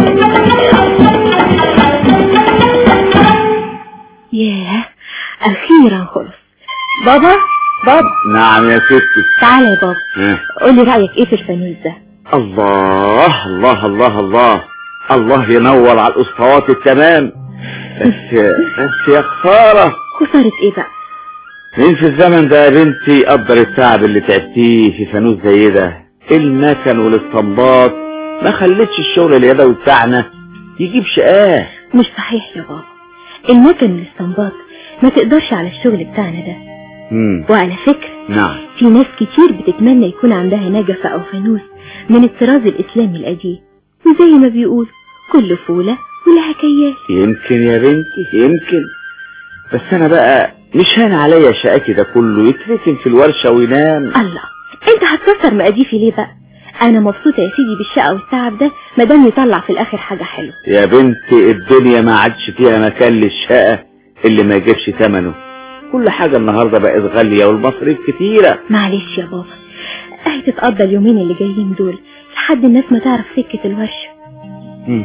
ياه اخيرا خلص بابا بابا نعم يا ستي تعالى يا بابا ها. قولي رأيك ايه في الفانوس ده الله الله الله الله الله ينور على الاسطوات التمام بس بس يا خسارة خسارة ايه بقى مين في الزمن ده يا بنتي قدر التعب اللي تعبتيه في فانوس زي ده المكن والاستنباط ما خلتش الشغل اليدوي بتاعنا يجيب شقاه مش صحيح يا بابا المكن والاستنباط ما تقدرش على الشغل بتاعنا ده مم. وعلى فكرة نعم في ناس كتير بتتمنى يكون عندها نجفة او فانوس من الطراز الاسلامي القديم وزي ما بيقول كل فولة ولها كيال يمكن يا بنتي يمكن بس انا بقى مش هان عليا شقاكي ده كله يتركن في الورشة وينام الله انت هتكسر مقاديفي ليه بقى انا مبسوطة يا سيدي بالشقة والتعب ده مادام يطلع في الاخر حاجة حلوة يا بنتي الدنيا ما عادش فيها مكان للشقة اللي ما يجيبش ثمنه كل حاجة النهاردة بقت غالية والمصاريف كتيرة معلش يا بابا اهي تتقضى اليومين اللي جايين دول لحد الناس ما تعرف سكة الورشة مم.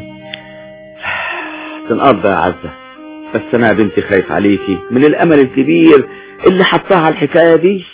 تنقضى يا عزة بس انا يا بنتي خايف عليكي من الامل الكبير اللي حطها على الحكاية دي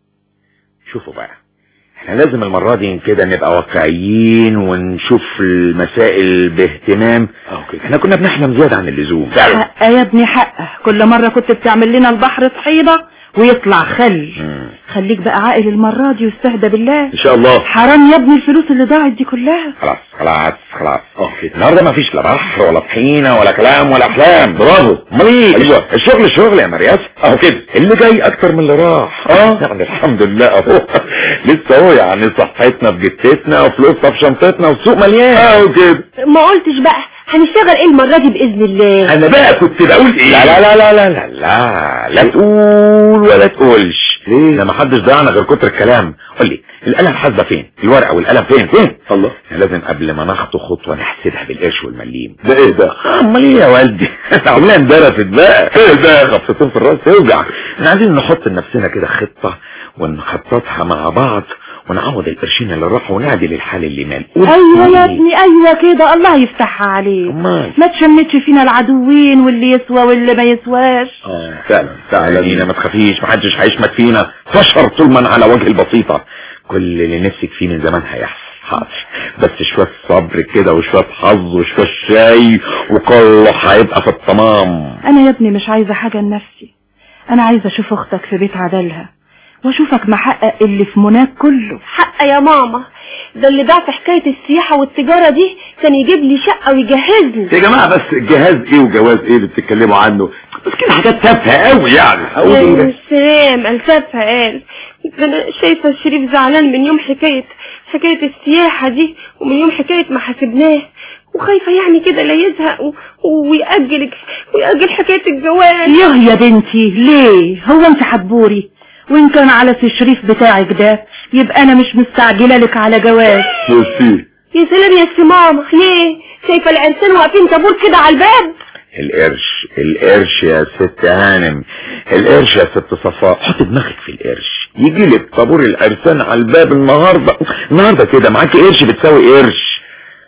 شوفوا بقى احنا لازم المرة دي كده نبقى واقعيين ونشوف المسائل باهتمام احنا كنا بنحلم زيادة عن اللزوم حق يا ابني حقه كل مرة كنت بتعمل لنا البحر طحينة ويطلع خل مم. خليك بقى عاقل المرة دي واستهدى بالله ان شاء الله حرام يا ابني الفلوس اللي ضاعت دي كلها خلاص خلاص خلاص النهارده ما فيش لا بحر ولا طحينه ولا كلام ولا احلام برافو امال ايه ايوه الشغل الشغل يا مرياس اهو كده اللي جاي اكتر من اللي راح اه يعني الحمد لله اهو لسه اهو يعني صحتنا في جتتنا وفلوسنا في شنطتنا والسوق مليان اهو كده ما قلتش بقى هنشتغل ايه المرة دي بإذن الله انا بقى كنت بقول ايه لا لا لا لا لا لا لا تقول ولا تقولش ليه ما حدش ضيعنا غير كتر الكلام قول لي القلم حاسبه فين الورقه والقلم فين فين الله احنا لازم قبل ما نخطو خطوه نحسبها بالقرش والمليم ده ايه ده امال ايه يا والدي عمليه اندرست بقى ايه ده خبطتين في الراس توجع احنا عايزين نحط لنفسنا كده خطه ونخططها مع بعض ونعوض القرشين اللي راحوا ونعدل الحال اللي مال ايوه يا ابني ايوه كده الله يفتحها عليك امال ما تشمتش فينا العدوين واللي يسوى واللي ما يسواش اه فعلا فعلا لينا ما تخافيش ما حدش هيشمت فينا فشر طول على وجه البسيطة كل اللي نفسك فيه من زمان هيحصل حاضر بس شوية صبر كده وشوية حظ وشوية شاي وكله هيبقى في التمام انا يا ابني مش عايزة حاجة لنفسي انا عايزة اشوف اختك في بيت عدلها واشوفك محقق اللي في مناك كله حق يا ماما ده اللي ضاع في حكاية السياحة والتجارة دي كان يجيب لي شقة ويجهزني يا جماعة بس الجهاز ايه وجواز ايه اللي بتتكلموا عنه بس كده حاجات تافهة قوي يعني يا سلام الفافها قال ده انا شايفة شريف زعلان من يوم حكاية حكاية السياحة دي ومن يوم حكاية ما حاسبناه وخايفة يعني كده لا يزهق و... ويأجل ويأجل حكاية الجواز يه يا بنتي ليه هو انت حبوري وان كان على سي الشريف بتاعك ده يبقى انا مش مستعجلة لك على جواز ميرسي يا سلام يا سي ماما ليه شايفة العرسان واقفين طابور كده على الباب القرش القرش يا ست هانم القرش يا ست صفاء حط دماغك في القرش يجي لك طابور العرسان على الباب النهارده النهارده كده معاكي قرش بتساوي قرش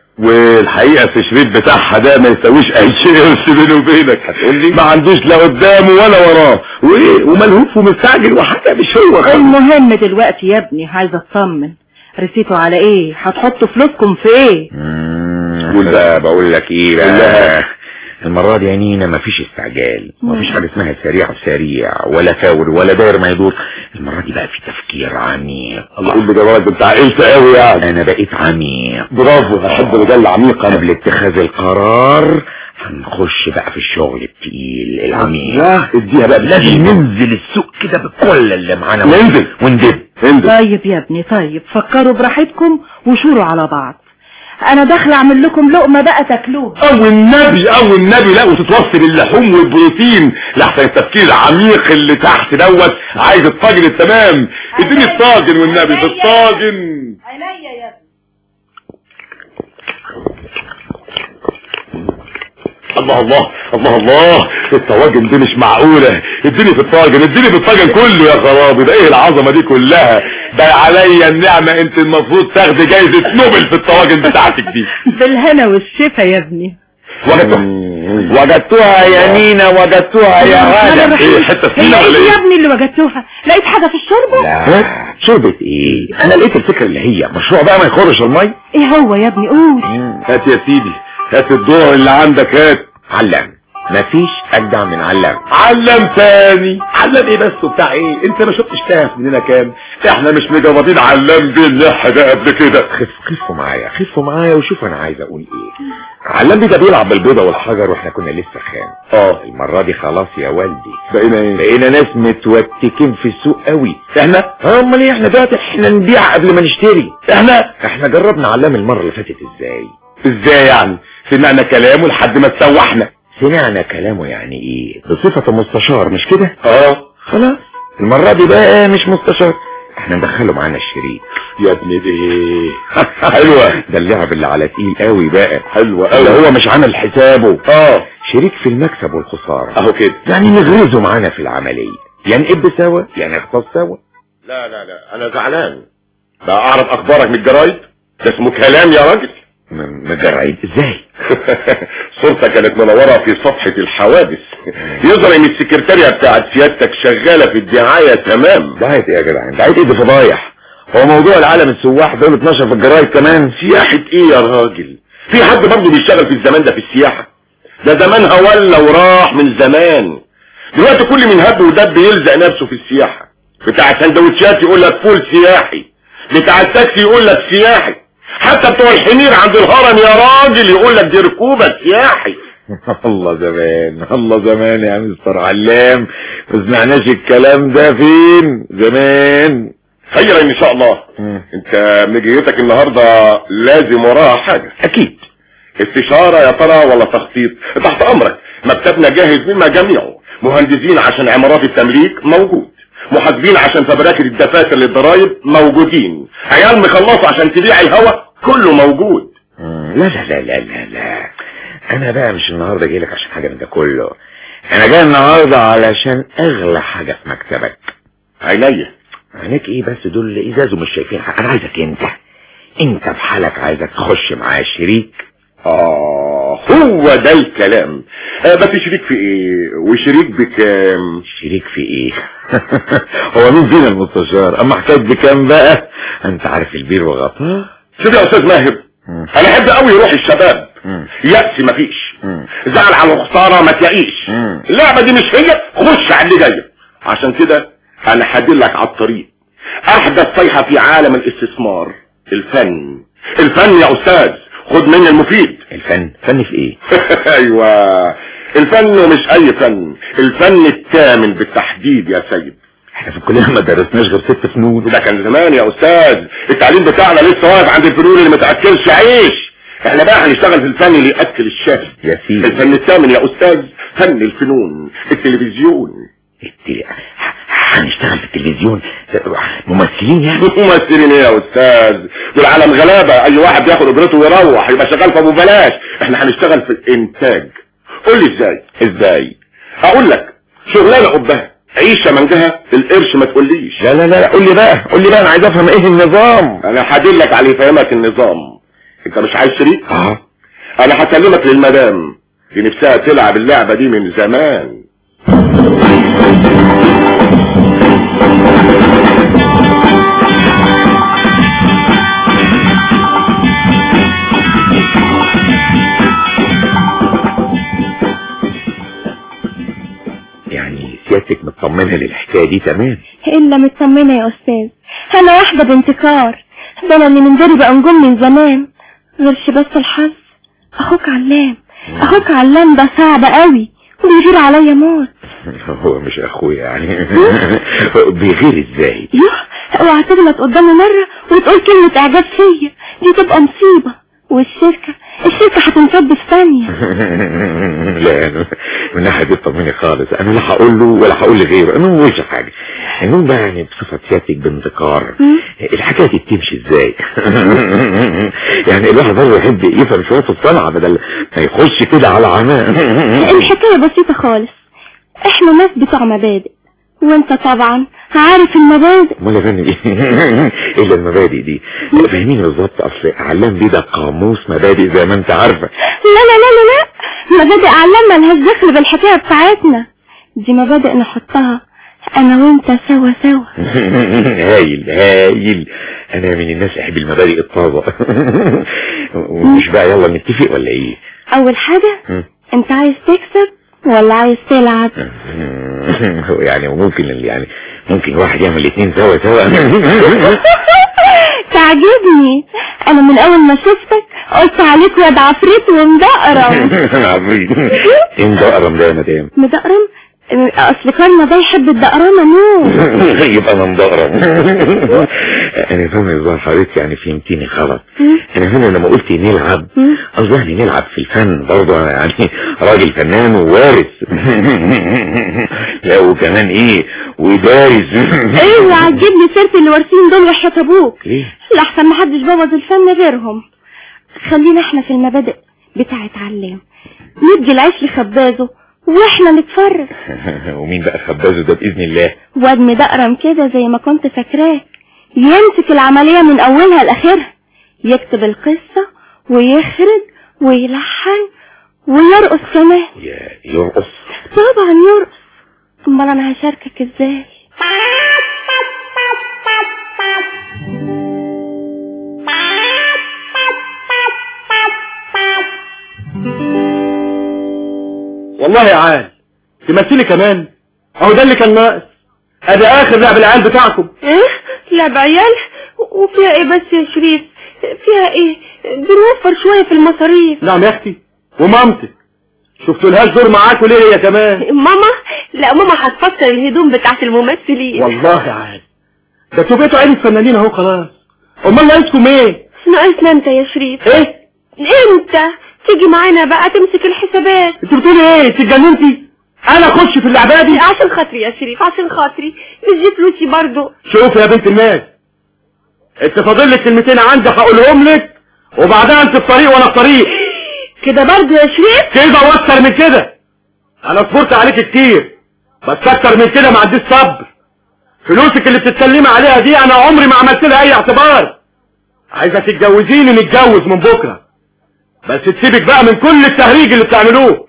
والحقيقة في شريط بتاعها ده ما يساويش اي شيء بس بيني وبينك هتقول لي ما عندوش لا قدامه ولا وراه وايه وملهوف ومستعجل وحتى مش هو خالص. المهم دلوقتي يا ابني عايزة اطمن رسيتوا على ايه هتحطوا فلوسكم في ايه مم، لا بقول لك ايه بقى المرة دي يا نينا مفيش استعجال مفيش حاجة اسمها سريع وسريع ولا فاور ولا داير ما يدور المرة دي بقى في تفكير عميق الله يقول بجوالك انت عقلت قوي يعني انا بقيت عميق برافو احب الرجال العميقة قبل اتخاذ القرار هنخش بقى في الشغل التقيل العميق لا اديها بقى لازم ننزل السوق كده بكل اللي معانا ننزل. وندب انزل طيب يا ابني طيب فكروا براحتكم وشوروا على بعض انا داخله اعمل لكم لقمه بقى تاكلوها او النبي او النبي لا وتتوصل اللحوم والبروتين لحسن التفكير العميق اللي تحت دوت عايز الطاجن التمام اديني الطاجن والنبي في الطاجن عينيا يا ابني الله الله الله الله الطواجن دي مش معقولة اديني في الطاجن اديني في الطاجن كله يا خرابي ده ايه العظمة دي كلها ده عليا النعمة انت المفروض تاخدي جايزة نوبل في الطواجن بتاعتك دي بالهنا والشفا يا ابني وجدتوها وجدتوها يا نينا وجدتوها يا غادة ايه حتة هي فينا ايه ولا يا ايه ابني اللي وجدتوها لقيت حاجه في الشوربه لا شربة ايه انا لقيت الفكرة اللي هي مشروع بقى ما يخرش المي ايه هو يا ابني قول هات يا سيدي هات الدور اللي عندك هات علم مفيش اجدع من علم علم تاني علم ايه بس وبتاع ايه انت ما شفتش تاف مننا كام احنا مش مجربين علام بيه اللح ده قبل كده خف خفوا معايا خفوا معايا وشوف انا عايز اقول ايه علم ده بيلعب بالبيضة والحجر واحنا كنا لسه خام اه المرة دي خلاص يا والدي بقينا ايه بقينا ناس متوتكين في السوق قوي احنا امال ايه احنا دلوقتي احنا نبيع قبل ما نشتري احنا احنا جربنا علام المرة اللي فاتت ازاي ازاي يعني سمعنا كلامه لحد ما تسوحنا سمعنا كلامه يعني ايه بصفة مستشار مش كده اه خلاص المرة دي بقى مش مستشار احنا ندخله معانا الشريك يا ابني دي حلوة ده اللعب اللي على تقيل قوي بقى حلوة اللي قوي هو مش عامل حسابه اه شريك في المكسب والخسارة اهو كده يعني نغرزه معانا في العملية يا نقب سوا يا نخطف سوا لا لا لا انا زعلان بقى اعرف اخبارك من الجرايد ده اسمه كلام يا راجل مجرعين ازاي صورتك كانت منورة في صفحة الحوادث يظهر ان السكرتارية بتاعت سيادتك شغالة في الدعاية تمام دعاية ايه يا جدعان دعاية ايه دي فضايح هو موضوع العالم السواح دول 12 في الجرايد كمان سياحة ايه يا راجل في حد برضه بيشتغل في الزمان ده في السياحة ده زمانها ولا وراح من زمان دلوقتي كل من هب ودب يلزق نفسه في السياحة بتاع سندوتشات يقول لك فول سياحي بتاع التاكسي يقول لك سياحي حتى بتوع الحمير عند الهرم يا راجل يقول لك دي ركوبة سياحي الله زمان الله زمان يا مستر علام ما سمعناش الكلام ده فين زمان خيرا ان شاء الله انت مجيتك النهاردة لازم وراها حاجة اكيد استشارة يا ترى ولا تخطيط تحت امرك مكتبنا جاهز مما جميعه مهندسين عشان عمارات التمليك موجود محاسبين عشان فبراكة الدفاتر للضرايب موجودين عيال مخلصة عشان تبيع الهوا كله موجود لا لا لا لا لا لا انا بقى مش النهاردة جاي لك عشان حاجة من ده كله انا جاي النهاردة علشان اغلى حاجة في مكتبك عينيا عينيك ايه بس دول ازاز ومش شايفين حاجة انا عايزك انت انت بحالك عايزك تخش معايا شريك اه هو ده الكلام آه بس شريك في ايه وشريك بكام شريك في ايه هو مين فينا المستشار اما احتاج بكام بقى انت عارف البير وغطاه شوف يا استاذ ماهر انا احب قوي يروح الشباب يأس مفيش زعل على الخسارة ما تلاقيش اللعبة دي مش هي خش على اللي جاية عشان كده انا هدلك على الطريق احدث صيحة في عالم الاستثمار الفن الفن يا استاذ خد مني المفيد الفن فن في ايه ايوه الفن مش اي فن الفن الثامن بالتحديد يا سيد احنا في الكلية ما درسناش غير ست فنون ده كان زمان يا استاذ التعليم بتاعنا لسه واقف عند الفنون اللي ما تاكلش عيش احنا بقى هنشتغل في الفن اللي ياكل الشاهد يا سيدي الفن الثامن يا استاذ فن الفنون التلفزيون التل... هنشتغل في التلفزيون ممثلين يعني ممثلين ايه يا استاذ دول عالم غلابة اي واحد بياخد اجرته ويروح يبقى شغال في ابو بلاش احنا هنشتغل في الانتاج قول لي ازاي ازاي اقول لك شغلانه قبها عيشة منجها القرش ما تقوليش لا لا لا قول لي بقى قول لي بقى انا عايز افهم ايه النظام انا هدلك على فهمك النظام انت مش عايز شريك اه انا هكلمك للمدام دي نفسها تلعب اللعبة دي من زمان يعني سيادتك مطمنة للحكاية دي تمام الا مطمنه يا استاذ انا واحده بانتكار ده انا اللي من داري بقى نجوم من زمان غيرش بس الحظ اخوك علام اخوك علام ده صعب قوي وبيغير عليا موت هو مش اخويا يعني بيغير ازاي يوه اوعى تغلط قدامي مرة وتقول كلمة اعجاب فيا دي تبقى مصيبة والشركة الشركة هتنفض في ثانية لا انا من ناحية دي طمني خالص انا لا هقول له ولا هقول لغيره انا مش حاجة المهم بقى يعني بصفة سيادتك بانتقار الحكاية دي بتمشي ازاي يعني الواحد برضه يحب يفهم شوية في الصنعة بدل ما يخش كده على عناء الحكاية بسيطة خالص احنا ناس بتوع مبادئ وانت طبعا عارف المبادئ امال يا فندم ايه الا المبادئ دي فاهمين بالظبط اصل علام دي ده قاموس مبادئ زي ما انت عارفه لا لا لا لا لا مبادئ علام ملهاش دخل بالحكاية بتاعتنا دي مبادئ نحطها انا وانت سوا سوا هايل هايل انا من الناس احب المبادئ الطازة ومش بقى يلا نتفق ولا ايه اول حاجة انت عايز تكسب ولا عايز تلعب هو يعني ممكن يعني ممكن واحد يعمل الاثنين سوا سوا تعجبني انا من اول ما شفتك قلت عليك يا عفريت ومدقرم عفريت ايه مدقرم ده يا مدام مدقرم اصل كارما ده يحب الدقرمه موت يبقى انا مدقرم انا فاهم الظاهر حضرتك يعني فهمتيني غلط انا هنا لما قلت نلعب قصدي يعني نلعب في الفن برضه يعني راجل فنان ووارث لا وكمان ايه ودارس ايه عجبني سيرة اللي وارثين دول وحياة ابوك ليه لحسن محدش بوظ الفن غيرهم خلينا احنا في المبادئ بتاعت علام ندي العيش لخبازه واحنا نتفرج ومين بقى خبازه ده باذن الله واد مدقرم كده زي ما كنت فاكراه يمسك العملية من اولها لاخرها يكتب القصة ويخرج ويلحن ويرقص كمان يا يرقص طبعا يرقص امال انا هشاركك ازاي والله يا عال تمثلي كمان اهو ده اللي كان ناقص ادي اخر لعب العيال بتاعكم ايه لعب عيال وفيها ايه بس يا شريف فيها ايه بنوفر شوية في المصاريف نعم يا اختي ومامتك شفتوا لهاش دور معاكوا ليه هي كمان ماما لا ماما هتفسر الهدوم بتاعت الممثلين والله يا عال ده انتوا بقيتوا عيلة فنانين اهو خلاص امال ناقصكم ايه ناقصنا انت يا شريف ايه انت تيجي معانا بقى تمسك الحسابات انت بتقولي ايه انت اتجننتي انا اخش في اللعبه دي عشان خاطري يا شريف عشان خاطري مش دي فلوسي برضو شوف يا بنت الناس انت فاضل لك كلمتين عندي هقولهم لك وبعدها انت في طريق وانا في طريق كده برضو يا شريف كده واكتر من كده انا صبرت عليك كتير بس اكتر من كده ما عنديش صبر فلوسك اللي بتتكلمي عليها دي انا عمري ما عملت لها اي اعتبار عايزه تتجوزيني نتجوز من بكره بس تسيبك بقى من كل التهريج اللي بتعملوه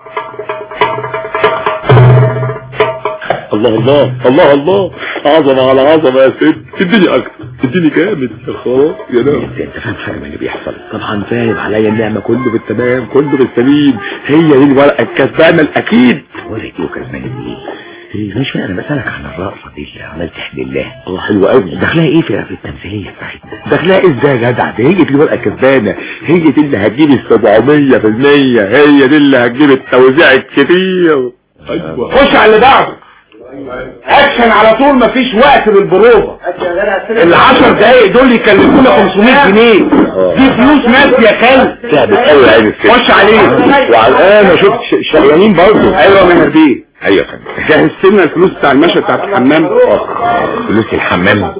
الله الله الله الله عظمة على عظمة يا ست اديني اكتر اديني جامد يا خلاص يا نعم انت فاهم حاجه من اللي بيحصل طبعا فاهم عليا النعمة كله بالتمام كله بالسليم هي دي الورقة الكسبانة الاكيد ورقه ايه وكسبان ايه مش انا بسالك عن الرقصه دي اللي عملت لله اه حلو قوي دخلها ايه في في التمثيليه بتاعتنا دخلها ازاي يا جدع دي هي دي الورقة الكسبانة هي دي اللي هتجيب السبعمية في المية هي دي اللي هتجيب التوزيع الكتير ايوه خش على اللي بعده اكشن على طول مفيش وقت للبروفة العشر دقايق دول يكلفونا 500 جنيه دي فلوس ناس يا كلب تعبت قوي يا عين الست خش عليه وعلى الان ما شفت شقيانين برضه ايوه ماهر بيه ايوه يا فندم جهزت لنا الفلوس بتاع المشهد بتاعت الحمام فلوس الحمام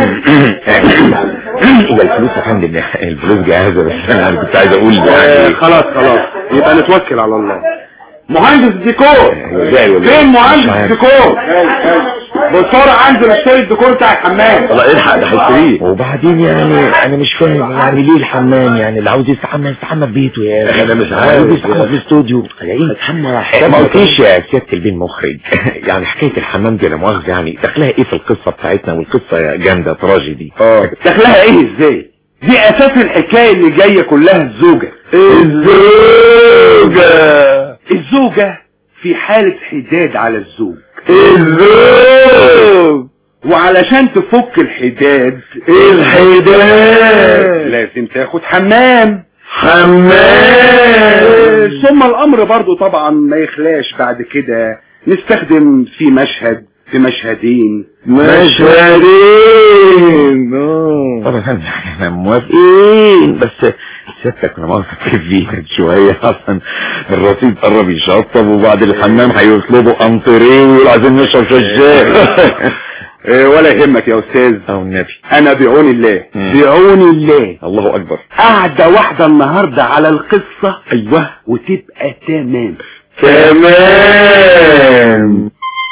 هي الفلوس يا فندم الفلوس جاهزه بس انا كنت عايز اقول آه، يعني خلاص خلاص يبقى نتوكل على الله مهندس الديكور جاي ولا فين مهندس مش عارف. الديكور بسرعة انزل اشتري الديكور بتاع الحمام والله الحق ده هيشتريه وبعدين يعني انا مش فاهم يعني ليه الحمام يعني اللي عاوز يستحمى يستحمى في بيته يا اخي أنا مش عاوز عارف. يستحمى في الاستوديو الاقيه يتحمى ما قلتيش يا سياده البين مخرج يعني حكايه الحمام دي لا مؤاخذه يعني دخلها ايه في القصه بتاعتنا والقصه جامده تراجيدي اه دخلها ايه ازاي دي اساس الحكاية اللي جاية كلها الزوجة الزوجه الزوجة في حالة حداد على الزوج الزوج وعلشان تفك الحداد الحداد لازم تاخد حمام حمام ثم الامر برضو طبعا ما يخلاش بعد كده نستخدم في مشهد في مشهدين مشهدين طبعا احنا موافقين بس سيادتك انا مؤاخذة فيه شوية اصلا الرصيد قرب يشطب وبعد الحمام هيطلبوا انطريه ويقولوا عايزين نشرب شجاع إيه ولا يهمك يا استاذ او النبي انا بعون الله مم. بعون الله الله اكبر قاعدة واحدة النهاردة على القصة ايوه وتبقى تمام تمام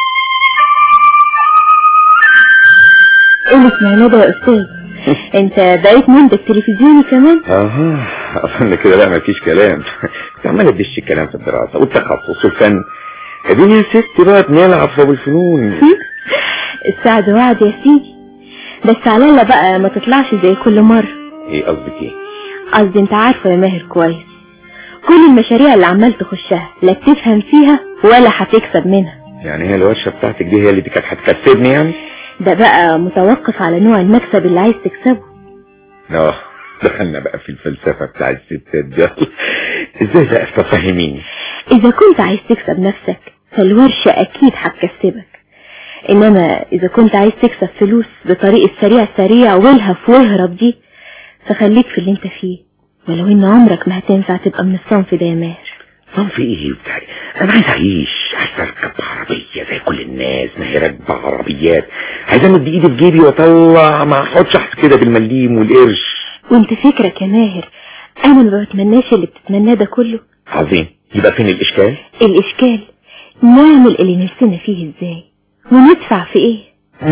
قول اسمع ندى يا استاذ انت بقيت منتج تلفزيوني كمان اها اظن كده لا مفيش كلام كنت عمال ادش الكلام في الدراسة والتخصص والفن اديني يا ست بقى بنلعب في أبو الفنون السعد وعد يا سيدي بس على الله بقى ما تطلعش زي كل مرة ايه قصدك ايه قصدي انت عارفة يا ماهر كويس كل المشاريع اللي عمال تخشها لا بتفهم فيها ولا هتكسب منها يعني هي الورشة بتاعتك دي هي اللي كانت هتكسبني يعني ده بقى متوقف على نوع المكسب اللي عايز تكسبه اه دخلنا بقى في الفلسفة بتاع الستات ده ازاي بقى تفهميني اذا كنت عايز تكسب نفسك فالورشة اكيد هتكسبك انما اذا كنت عايز تكسب فلوس بطريق السريع سريع والهف واهرب دي فخليك في اللي انت فيه ولو ان عمرك ما هتنفع تبقى من الصنف ده يا ماهر صنف ايه بتاعي انا عايز اعيش عايز اركب عربية زي كل الناس ما هي راكبة عربيات عايز امد ايدي في جيبي واطلع ما احطش احس كده بالمليم والقرش وانت فكرك يا ماهر انا ما بتمناش اللي بتتمناه ده كله عظيم يبقى فين الاشكال الاشكال نعمل اللي نفسنا فيه ازاي وندفع في ايه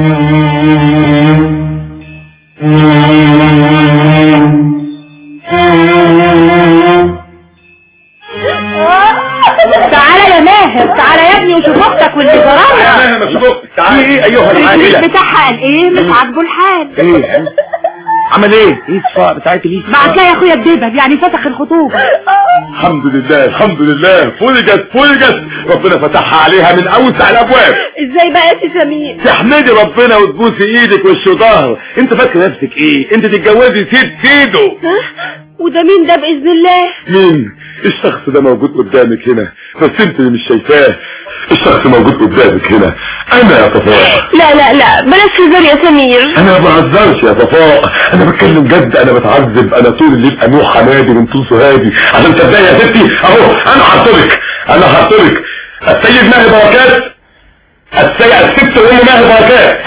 تعالى يا ماهر تعالى يا ابني وشوف اختك واللي جرالها تعالي ايه ايها العائلة بتاعها قال ايه مش عاجبه الحال ايه عمل ايه ايه الصفاء بتاعتي ليه بعت لها يا اخويا الدبب يعني فسخ الخطوبة الحمد لله الحمد لله فرجت فرجت ربنا فتحها عليها من اوسع الابواب ازاي بقى يا سي سمير تحمدي ربنا وتبوسي ايدك وش وظهر انت فاكره نفسك ايه انت تتجوزي سيد سيده ها وده مين ده باذن الله مين الشخص ده موجود قدامك هنا بس انت اللي مش شايفاه الشخص موجود قدامك هنا انا يا صفاء لا لا لا بلاش هزار يا سمير انا ما بهزرش يا صفاء انا بتكلم جد انا بتعذب انا طول الليل انوح حمادي من طول سهادي عشان تصدقي يا ستي اهو انا هحطلك انا هحطلك السيد ماهر بركات السيد الست ام ماهر بركات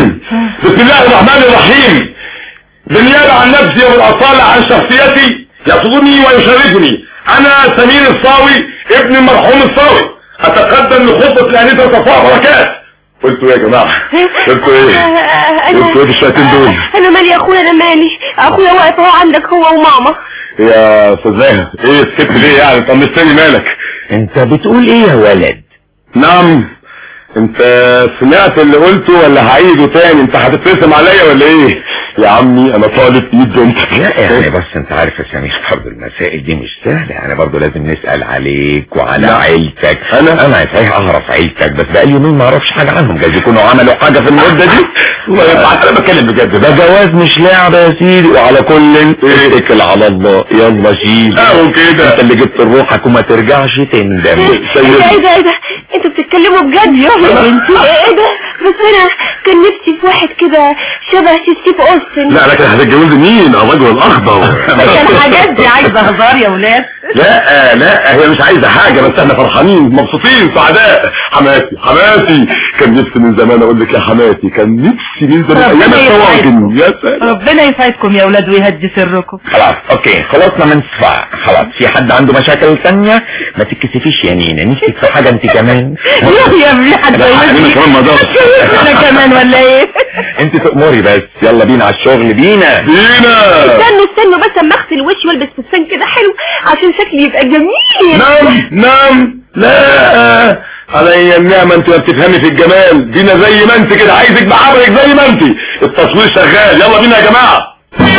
بسم الله الرحمن الرحيم بالنيابه عن نفسي وبالاصاله عن شخصيتي يسرني ويشرفني انا سمير الصاوي ابن المرحوم الصاوي اتقدم لخطبه الانسه صفاء بركات قلتوا ايه يا جماعه قلتوا ايه قلتوا ايه بالشويتين دول انا مالي يا اخويا انا مالي اخويا واقف اهو عندك هو وماما يا استاذ زاهر ايه الست ليه يعني طنشتني مالك انت بتقول ايه يا ولد نعم انت سمعت اللي قلته ولا هعيده تاني انت هتترسم عليا ولا ايه يا عمي انا طالب ايد بنتك لا يعني بس انت عارف يا سمير برضه المسائل دي مش سهلة يعني برضه لازم نسأل عليك وعلى لا. عيلتك أنا؟ انا صحيح اعرف عيلتك بس بقالي يومين ما اعرفش حاجة عنهم جايز يكونوا عملوا حاجة في المدة دي الله يبعت انا بتكلم بجد ده جواز مش لعبة يا سيدي وعلى كل اتكل على الله يلا شيل اهو كده انت اللي جبت روحك وما ترجعش تندم ايه ده ايه ده ايه ده انتوا بتتكلموا بجد يا بنتي ايه ايه ده بس انا كان نفسي في واحد كده شبه ستيف اوستن لا لكن هتتجوزي مين الرجل الاخضر كان الحاجات دي عايزة هزار يا ولاد لا لا هي مش عايزه حاجه بس احنا فرحانين مبسوطين سعداء حماتي حماتي كان نفسي من زمان اقول لك يا حماتي كان نفسي من زمان ربنا ايام الطواجن يا سلام ربنا يسعدكم يا ولاد ويهدي سركم خلاص اوكي خلصنا من صفاء خلاص في حد عنده مشاكل تانية ما تتكسفيش يا نينا نفسك في حاجة انت كمان يا يا ابني انا كمان ما اقدرش انا كمان ولا ايه انت تأمري بس يلا بينا على الشغل بينا دينا استنوا استنوا بس اما اغسل وشي والبس فستان كده حلو عشان شكلي يبقى جميل نام نام لا علي النعمة انت ما بتفهمي في الجمال دينا زي ما انت كده عايزك بعبرك زي ما انت التصوير شغال يلا بينا يا جماعة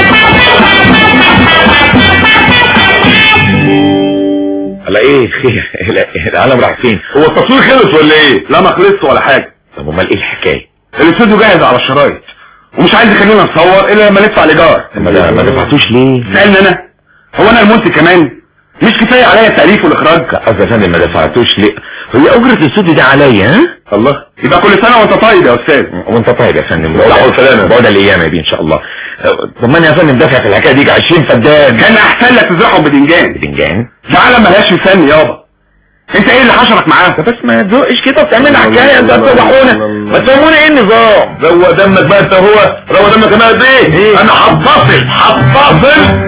على ايه خير لا، العالم راح فين هو التصوير خلص ولا ايه لا ما خلصش ولا حاجة طب امال ايه الحكايه الاستوديو جاهز على الشرايط ومش عايز يخلينا نصور الا لما ندفع الايجار ما ده- ما دفعتوش ليه سألني انا هو انا المنتج كمان مش كفايه عليا التأليف والاخراج قصدي يا فندم ما دفعتوش ليه هي اجرة الاستوديو دي عليا ها الله يبقى كل سنه وانت طيب يا استاذ وانت طيب يا فندم صحة وسلامة. بعد الايام دي ان شاء الله طب ما انا يا فندم دافع في الحكايه دي 20 فدان كان احسن لك تزرعهم بدنجان بدنجان فعلا ملهاش فن يابا انت ايه اللي حشرك معاه طب بس ما تزقش كده وتعملنا حكايه انت بتوضحونا ما تفهمونا ايه النظام روق دمك بقى انت هو روق دمك انا قد ايه إيه؟ انا هتصل هتصل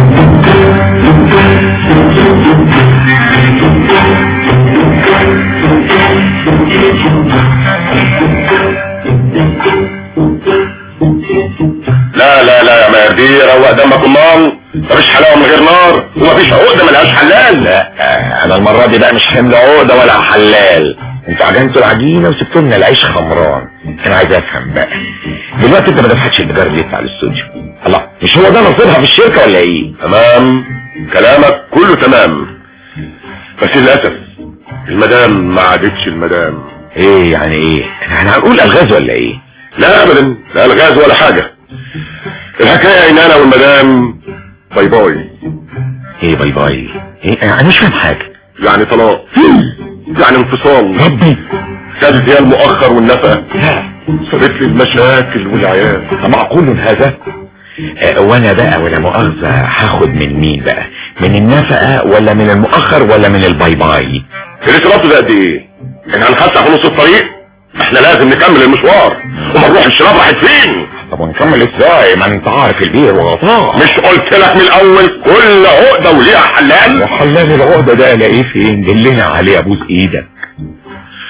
لا لا لا يا مهدي روق دمك امال مفيش حلاوه من غير نار ومفيش عقده ملهاش حلال لا آه، انا المره دي بقى مش حمل عقده ولا حلال انتوا عجنتوا العجينه وسبتوا لنا العيش خمران انا عايز افهم بقى دلوقتي انت ما دفعتش الايجار ليه بتاع الاستوديو الله مش هو ده نصيبها في الشركه ولا ايه تمام كلامك كله تمام بس للاسف المدام ما عادتش المدام ايه يعني ايه احنا هنقول الغاز ولا ايه لا ابدا لا الغاز ولا حاجه الحكايه ان انا والمدام باي باي ايه باي باي ايه انا مش فاهم حاجه يعني طلاق يعني انفصال ربي خدت هي المؤخر والنفقه صارت لي المشاكل والعيال معقول هذا آه، وانا بقى ولا مؤاخذة هاخد من مين بقى من النفقة ولا من المؤخر ولا من الباي باي الاشراف ده قد ايه احنا هنخسع في نص الطريق احنا لازم نكمل المشوار وما نروح الشراب راحت فين طب ونكمل ازاي ما انت عارف البير وغطاه مش قلت لك من الاول كل عقده وليها حلال وحلال العقدة ده الاقيه فين دلنا عليه ابوس ايدك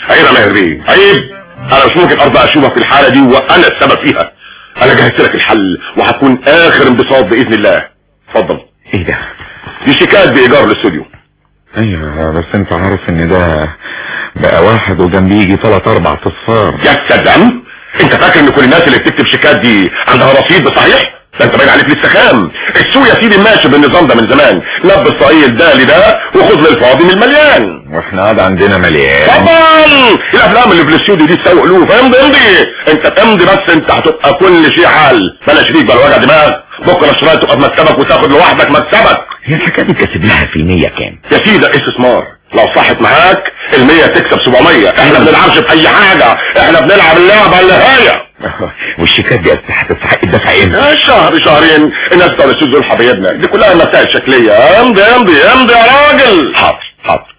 عيب يا ماهر بيه عيب انا مش ممكن ارضى اشوفك في الحالة دي وانا السبب فيها انا جهزت لك الحل وهتكون اخر انبساط باذن الله اتفضل ايه ده دي شيكات بايجار الاستوديو ايوه بس انت عارف ان ده بقى واحد وجنبيه يجي ثلاث اربع اصفار يا سلام انت فاكر ان كل الناس اللي بتكتب شيكات دي عندها رصيد بصحيح ده انت باين عليك لسه خام السوق يا سيدي ماشي بالنظام ده من زمان لب الصعيد ده لده وخذ للفاضي من المليان واحنا قاعد عندنا مليان طبعا الافلام اللي في الاستوديو دي تسوق له فامضي امضي انت تمضي بس انت هتبقى كل شيء حال بلاش فيك بلا وجع دماغ بكره الشرايط تبقى في مكتبك وتاخد لوحدك مكتبك هي الحكايه دي كاتب لها في المية كام يا سيدي ده استثمار لو صحت معاك المية تكسب 700 احنا بنلعبش في اي حاجة احنا بنلعب اللعبة اللي هي والشيكات دي هتستحق الدفع امتى شهر شهرين الناس بتوع الاستوديو دول حبايبنا دي كلها مسائل شكلية امضي امضي امضي يا راجل حاضر حاضر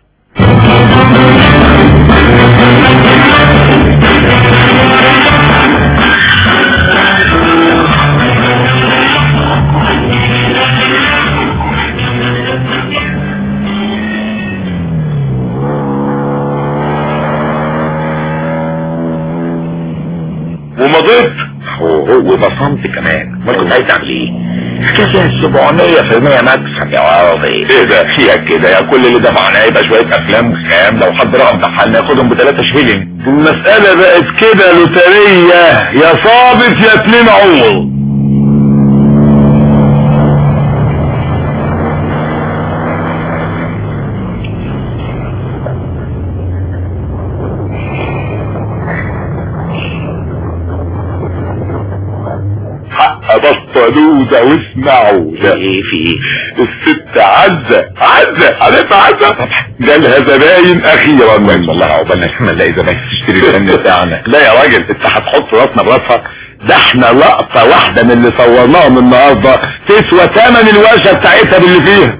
ومضيت هو بصمت كمان ما كنت عايز اعمل ايه كده 700% مكسب يا واضي ايه ده فيها كده يا كل اللي دفعناه يبقى شويه افلام خام لو حد رقم بحال ناخدهم بثلاثة شيلين المسألة بقت كده لوترية يا صابت يا اتنين عمر حق بطلوزة واسمعوا ايه في ايه الست عزة عزة عارف عزة جالها زباين اخيرا والله عقبالنا لما نلاقي زباين تشتري الفن بتاعنا لا يا راجل انت هتحط راسنا براسها ده احنا لقطة واحدة من اللي صورناهم النهاردة تسوى تمن الورشة بتاعتها باللي فيها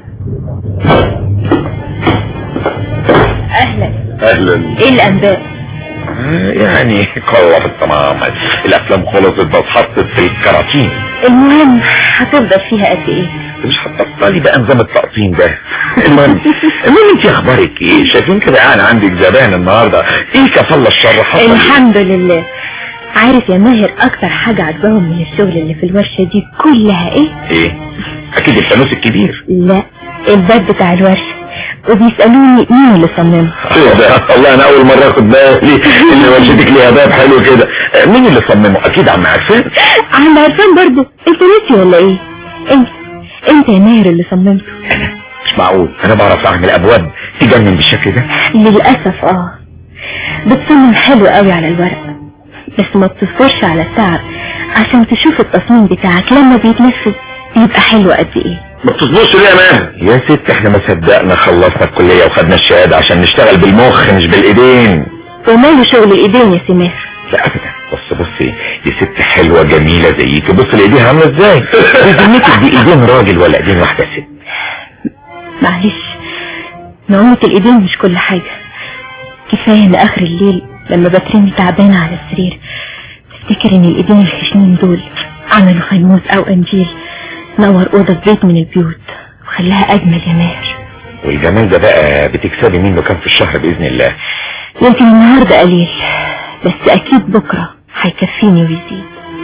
اهلا اهلا ايه الانباء يعني كله في التمام الافلام خلصت بس حطت في الكراتين المهم هتفضل فيها قد ايه مش هتبطلي بقى نظام التقطيم ده المهم المهم انت اخبارك ايه شايفين كده انا عندك زبائن النهارده ايه كفل الشر حصل إيه؟ الحمد لله عارف يا ماهر اكتر حاجة عجبهم من الشغل اللي في الورشة دي كلها ايه ايه اكيد الفانوس الكبير لا الباب بتاع الورشة وبيسألوني مين اللي صممه ايه ده والله انا اول مرة اخد بالي ان ورشتك ليها باب حلو كده مين اللي صممه اكيد عم عرفان عم عرفان برضو انت ناسي ولا ايه انت انت يا ماهر اللي صممته مش معقول انا بعرف اعمل ابواب تجنن بالشكل ده للأسف اه بتصمم حلو قوي على الورق بس ما بتصبرش على التعب عشان تشوف التصميم بتاعك لما بيتنفذ يبقى حلو قد ايه ما بتصبرش ليه يا ماهر يا ست احنا ما صدقنا خلصنا الكلية وخدنا الشهادة عشان نشتغل بالمخ مش بالايدين وماله شغل الايدين يا سماح لا ابدا بص بصي دي ست حلوة جميلة زيك بص الايديها عاملة ازاي بذمتك دي ايدين راجل ولا ايدين واحدة ست معلش نعومة الايدين مش كل حاجة كفاية ان اخر الليل لما بترمي تعبانة على السرير تفتكر ان الايدين الخشنين دول عملوا خيموس او انجيل نور اوضة في بيت من البيوت وخلاها اجمل يا ماهر والجمال ده بقى بتكسبي منه كام في الشهر باذن الله يمكن النهاردة قليل بس اكيد بكرة هيكفيني ويزيد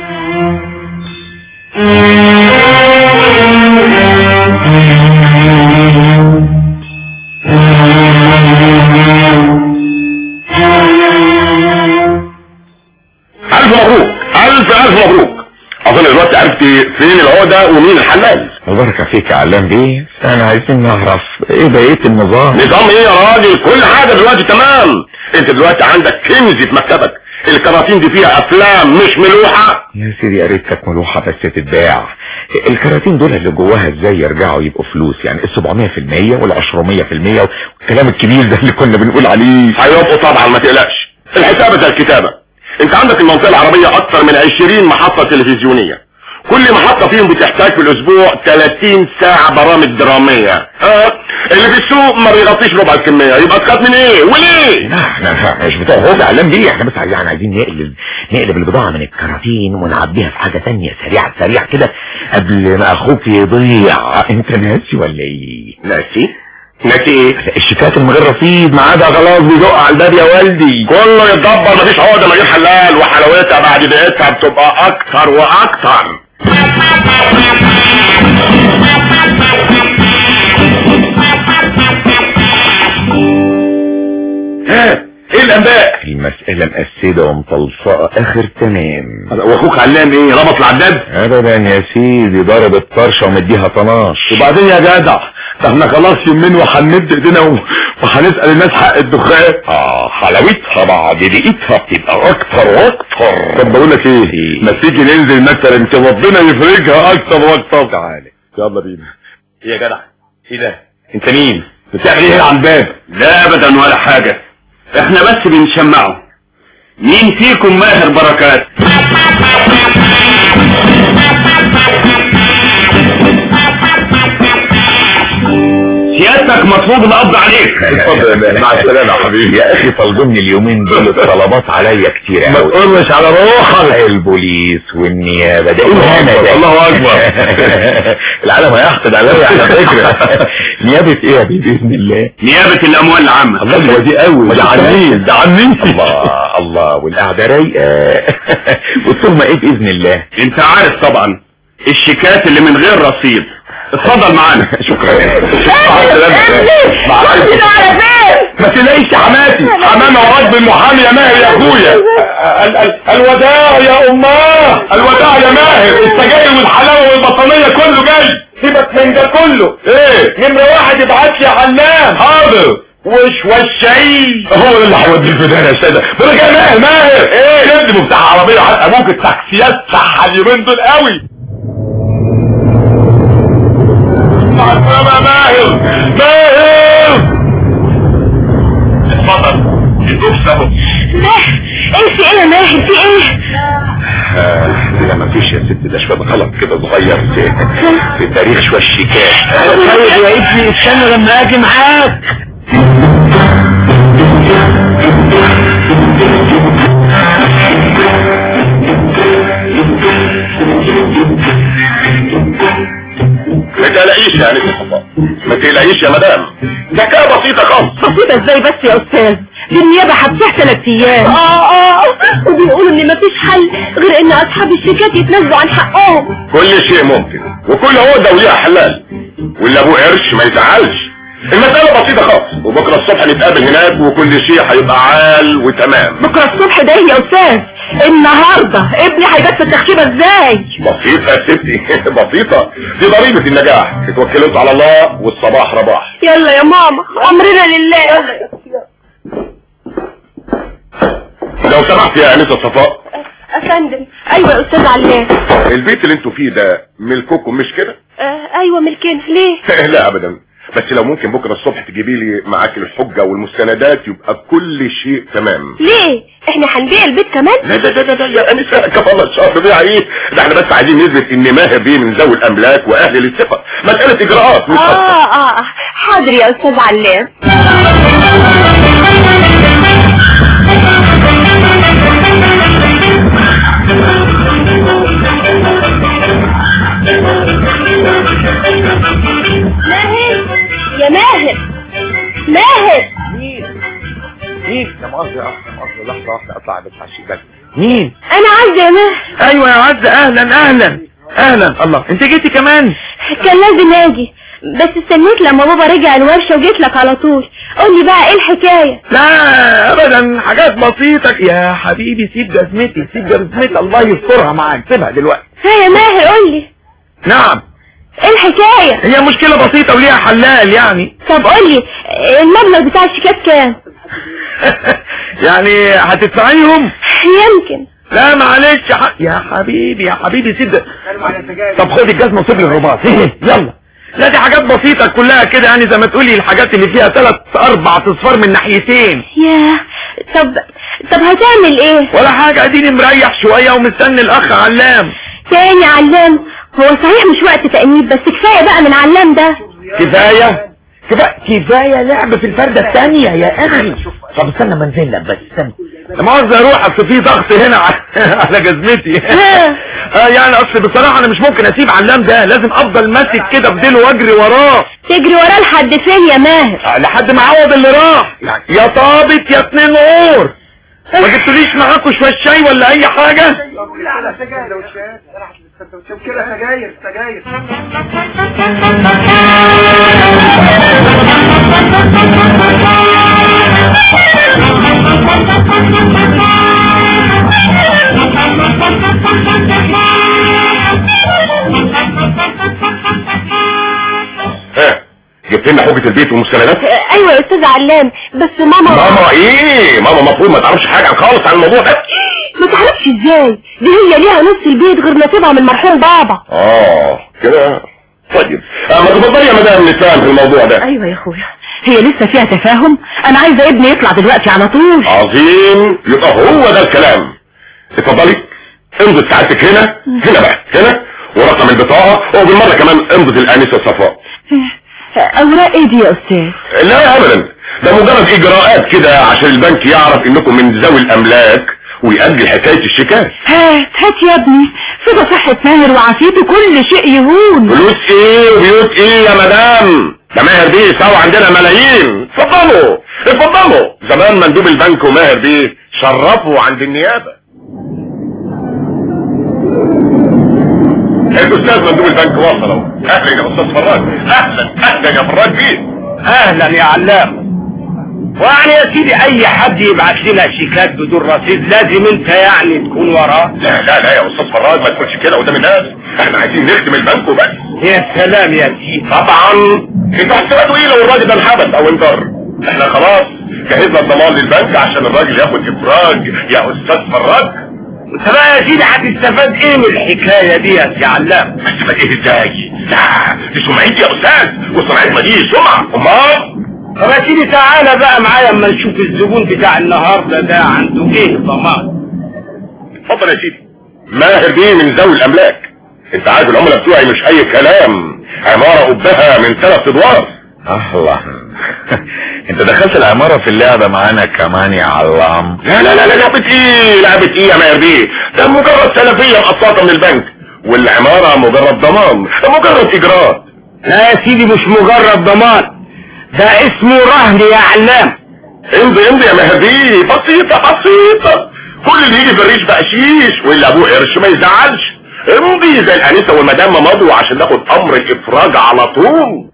الف مبروك الف الف مبروك اظن دلوقتي عرفت فين العقدة ومين الحلال البركة فيك يا علام بيه انا عايزين نعرف ايه بقية النظام نظام ايه يا راجل كل حاجة دلوقتي تمام انت دلوقتي عندك كنز في مكتبك الكراتين دي فيها افلام مش ملوحة يا سيدي يا ريت كانت ملوحة بس تتباع الكراتين دول اللي جواها ازاي يرجعوا يبقوا فلوس يعني ال 700% وال 200% والكلام الكبير ده اللي كنا بنقول عليه هيبقوا طبعا ما تقلقش الحسابة زي الكتابة انت عندك المنطقة العربية اكتر من 20 محطة تلفزيونية كل محطة فيهم بتحتاج في الاسبوع 30 ساعة برامج درامية ها اللي في السوق ما بيغطيش ربع الكمية يبقى تخاف من ايه وليه لا احنا مش بتوع هو اعلام بيه احنا بس يعني عايزين نقلب نقلب البضاعة من الكراتين ونعبيها في حاجة تانية سريع سريع كده قبل ما اخوك يضيع انت ناسي ولا ايه ناسي ناسي ايه الشيكات من غير رصيد ميعادها خلاص بيدق على الباب يا والدي كله يتدبر مفيش عقده من غير حلال وحلاوتها بعد دقيقتها بتبقى اكتر واكتر ها ايه الانباء المسألة مقسدة ومطلصقة اخر تمام واخوك علام ايه ربط العداد ابدا يا سيدي ضرب الطرشة ومديها طناش وبعدين يا جدع ده احنا خلاص يمين وهنمد ايدينا و- وهنسال الناس حق الدخان اه حلاوتها بعد دقيقتها بتبقى اكتر واكتر طب بقول لك ايه ما تيجي ننزل مثلا انت ربنا يفرجها اكتر واكتر تعالى يلا بينا ايه يا جدع ايه ده انت مين بتعمل ايه هنا على الباب لا ابدا ولا حاجة احنا بس بنشمعه مين فيكم ماهر بركات سيادتك مطلوب القبض عليك اتفضل يا مان. مع السلامه يا حبيبي يا اخي طالبني اليومين دول الطلبات عليا كتير ما قوي تقولش على روحك البوليس والنيابة ده الله إهانة أكبر، ده. الله أكبر. العالم هيحقد عليا على فكرة نيابة ايه يا بيه بإذن الله نيابة الاموال العامة الله دي قوي ده عنين ده عنين الله الله والقعدة رايقة والتهمة ايه بإذن الله انت عارف طبعا الشيكات اللي من غير رصيد اتفضل معانا شكرا مع السلامه مع السلامه على فين ما تلاقيش حماتي حمامة وراك بالمحامي يا ماهر يا اخويا ال- ال- الوداع يا اماه الوداع يا ماهر السجاير والحلاوه والبطانيه كله جاي سيبك من ده كله ايه نمرة واحد ابعت لي علام حاضر وش والشاي هو اللي هوديه في داهيه يا ساده بقول لك يا ماهر ماهر ايه ندي مفتاح عربيه حتى ابوك التاكسيات صح اليومين دول قوي مع السلامه يا ماهر ماهر اتفضل الدوب سبب ماهر ايه في ايه يا ماهر في ايه لا ما فيش يا ست ده شوية غلط كده صغير في, في تاريخ شوية الشيكات طيب يا ابني استنى لما اجي معاك ما تقلقيش يا انسه صفاء ما تقلقيش يا مدام ذكاء بسيطة خالص بسيطة ازاي بس يا استاذ دي النيابة هتفتح ثلاث ايام اه اه وبيقولوا ان مفيش حل غير ان اصحاب الشيكات يتنازلوا عن حقهم كل شيء ممكن وكل عقدة وليها حلال واللي ابوه قرش ما يزعلش المسألة بسيطة خالص وبكرة الصبح نتقابل هناك وكل شيء هيبقى عال وتمام بكرة الصبح ده يا استاذ النهاردة ابني هيبات في التخشيبة ازاي بسيطة يا ستي بسيطة دي ضريبة النجاح اتوكلوا انتوا على الله والصباح رباح يلا يا ماما امرنا لله لو سمحت يا انسة صفاء افندم ايوه يا استاذ علام البيت اللي انتوا فيه ده ملككم مش كده آه ايوه ملكنا ليه لا ابدا بس لو ممكن بكره الصبح تجيبي لي معاك الحجة والمستندات يبقى كل شيء تمام ليه احنا هنبيع البيت كمان لا لا لا لا يا انسة كفى الله الشهر بيع ايه ده احنا بس عايزين نثبت ان ماهر بيه من ذوي الاملاك واهل للثقة مسألة اجراءات مش أكتر. اه اه آه. حاضر يا استاذ علام ماهر يا ماهر ماهر مين لا مؤاخذة يا أخي لا مؤاخذة لحظة واحدة أطلع بس على الشباك مين انا عايزه يا ماهر أيوة يا عزة أهلا أهلا أهلا الله أنت جيتي كمان كان لازم اجي بس استنيت لما بابا رجع الورشة وجيت لك على طول قول لي بقى ايه الحكاية لا أبدا حاجات بسيطة يا حبيبي سيب جزمتي سيب جزمتي الله يسترها معاك سيبها دلوقتي ها يا ماهر قول لي نعم ايه الحكاية هي مشكلة بسيطة وليها حلال يعني طب قول لي المبلغ بتاع الشيكات كام يعني هتدفعيهم يمكن لا معلش ح... يا حبيبي يا حبيبي سيب ده. طب خد الجزمة وسيب لي الرباط يلا لا دي حاجات بسيطة كلها كده يعني زي ما تقولي الحاجات اللي فيها ثلاث اربع اصفار من ناحيتين ياه طب طب هتعمل ايه ولا حاجة اديني مريح شوية ومستني الاخ علام تاني علام هو صحيح مش وقت تأنيب بس كفاية بقى من علام ده كفاية كفاية كفاية لعب في الفردة الثانية يا اخي طب استنى ما انزل لك بس استنى لا مؤاخذة يا روح اصل في ضغط هنا على- على جزمتي اه يعني اصل بصراحة انا مش ممكن اسيب علام ده لازم افضل ماسك كده بديله واجري وراه تجري وراه لحد فين يا ماهر آه، لحد ما اعوض اللي راح يعني يا طابت يا اتنين اور ما جبتوليش معاكوا شوية شاي ولا اي حاجة ها جبت لنا حجة البيت والمستندات ايوه يا استاذ علام بس ماما ماما ايه ماما المفروض ما تعرفش حاجة خالص عن الموضوع ده ما تعرفش ازاي دي هي ليها نص البيت غير نصيبها من مرحوم بابا اه كده طيب آه ما تفضلي يا مدام نتفاهم في الموضوع ده ايوه يا اخويا هي لسه فيها تفاهم انا عايزه ابني يطلع دلوقتي على طول عظيم يبقى هو ده الكلام اتفضلي امضي سعادتك هنا هنا بقى هنا ورقم البطاقة وبالمرة كمان امضي الانسة صفاء اوراق ايه دي يا استاذ لا ابدا ده مجرد اجراءات كده عشان البنك يعرف انكم من ذوي الاملاك ويأجل حكاية الشيكات هات هات يا ابني فدا صحة ماهر وعافيته كل شيء يهون فلوس ايه وبيوت ايه يا مدام ده ماهر بيه يساوي عندنا ملايين اتفضلوا اتفضلوا زمان مندوب البنك وماهر بيه شرفوا عند النيابة الاستاذ مندوب البنك وصل اهو اهلا يا استاذ فراج اهلا اهلا يا فراج بيه اهلا يا علام ويعني يا سيدي اي حد يبعت لنا شيكات بدون رصيد لازم انت يعني تكون وراه لا لا لا يا استاذ فراج ما تقولش كده قدام الناس احنا عايزين نخدم البنك وبس يا سلام يا سيدي طبعا انتوا هتستفادوا ايه لو الراجل ده انحبس او انضر احنا خلاص جهزنا الضمان للبنك عشان الراجل ياخد افراج يا استاذ فراج انت بقى يا سيدي هتستفاد ايه من الحكايه دي يا سي علام استفاد ايه ازاي لا دي سمعتي يا استاذ وسمعتنا دي سمعة امال طب يا سيدي تعالى بقى معايا اما نشوف الزبون بتاع النهارده ده عنده ايه ضمان اتفضل يا سيدي ماهر بيه من ذوي الاملاك انت عارف العملاء بتوعي مش اي كلام عمارة قبها من ثلاث ادوار الله انت دخلت العمارة في اللعبة معانا كمان يا علام لا لا لا لا لعبة ايه لعبة ايه يا ماهر بيه ده مجرد سلفية مقطعة من البنك والعمارة مجرد ضمان ده مجرد اجراء لا يا سيدي مش مجرد ضمان ده اسمه رهن يا علام امضي امضي يا ماهر بيه بسيطة بسيطة كل اللي يجي في الريش بقشيش واللي ابوه قرش ما يزعلش امضي زي الانسة والمدام ما مضوا عشان ناخد امر الافراج على طول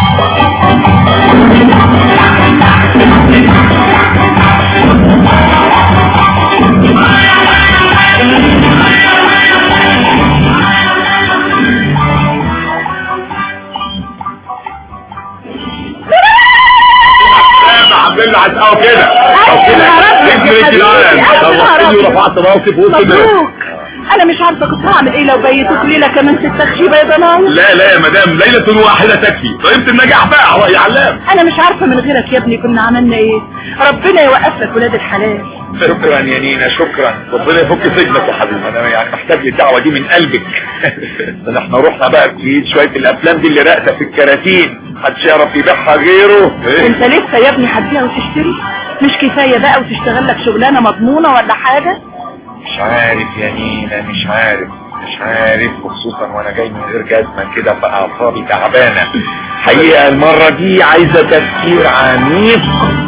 الحمد لله على القهوة كده طب كده اسمك الان طب وصلي ورفعت راسي فوق كده مبروك انا مش عارفه كنت هعمل ايه لو بيتوك ليله كمان ست تخشيبه يا ضنايا لا لا يا مدام ليلة واحدة تكفي طيبة النجاح بقى هو يا علام انا مش عارفه من غيرك يا ابني كنا عملنا ايه ربنا يوقف لك ولاد الحلال شكرا يا نينا شكرا ربنا يفك سجنك يا حبيبي انا يعني محتاج للدعوة دي من قلبك ده احنا رحنا بقى في شوية الافلام دي اللي راقدة في الكراتين محدش يعرف يبيعها غيره انت لسه يا ابني هتبيع وتشتري مش كفايه بقى وتشتغل لك شغلانه مضمونه ولا حاجه مش عارف يا نينا مش عارف مش عارف وخصوصا وانا جاي من غير جزمة كده فاعصابي تعبانة حقيقة المرة دي عايزة تفكير عميق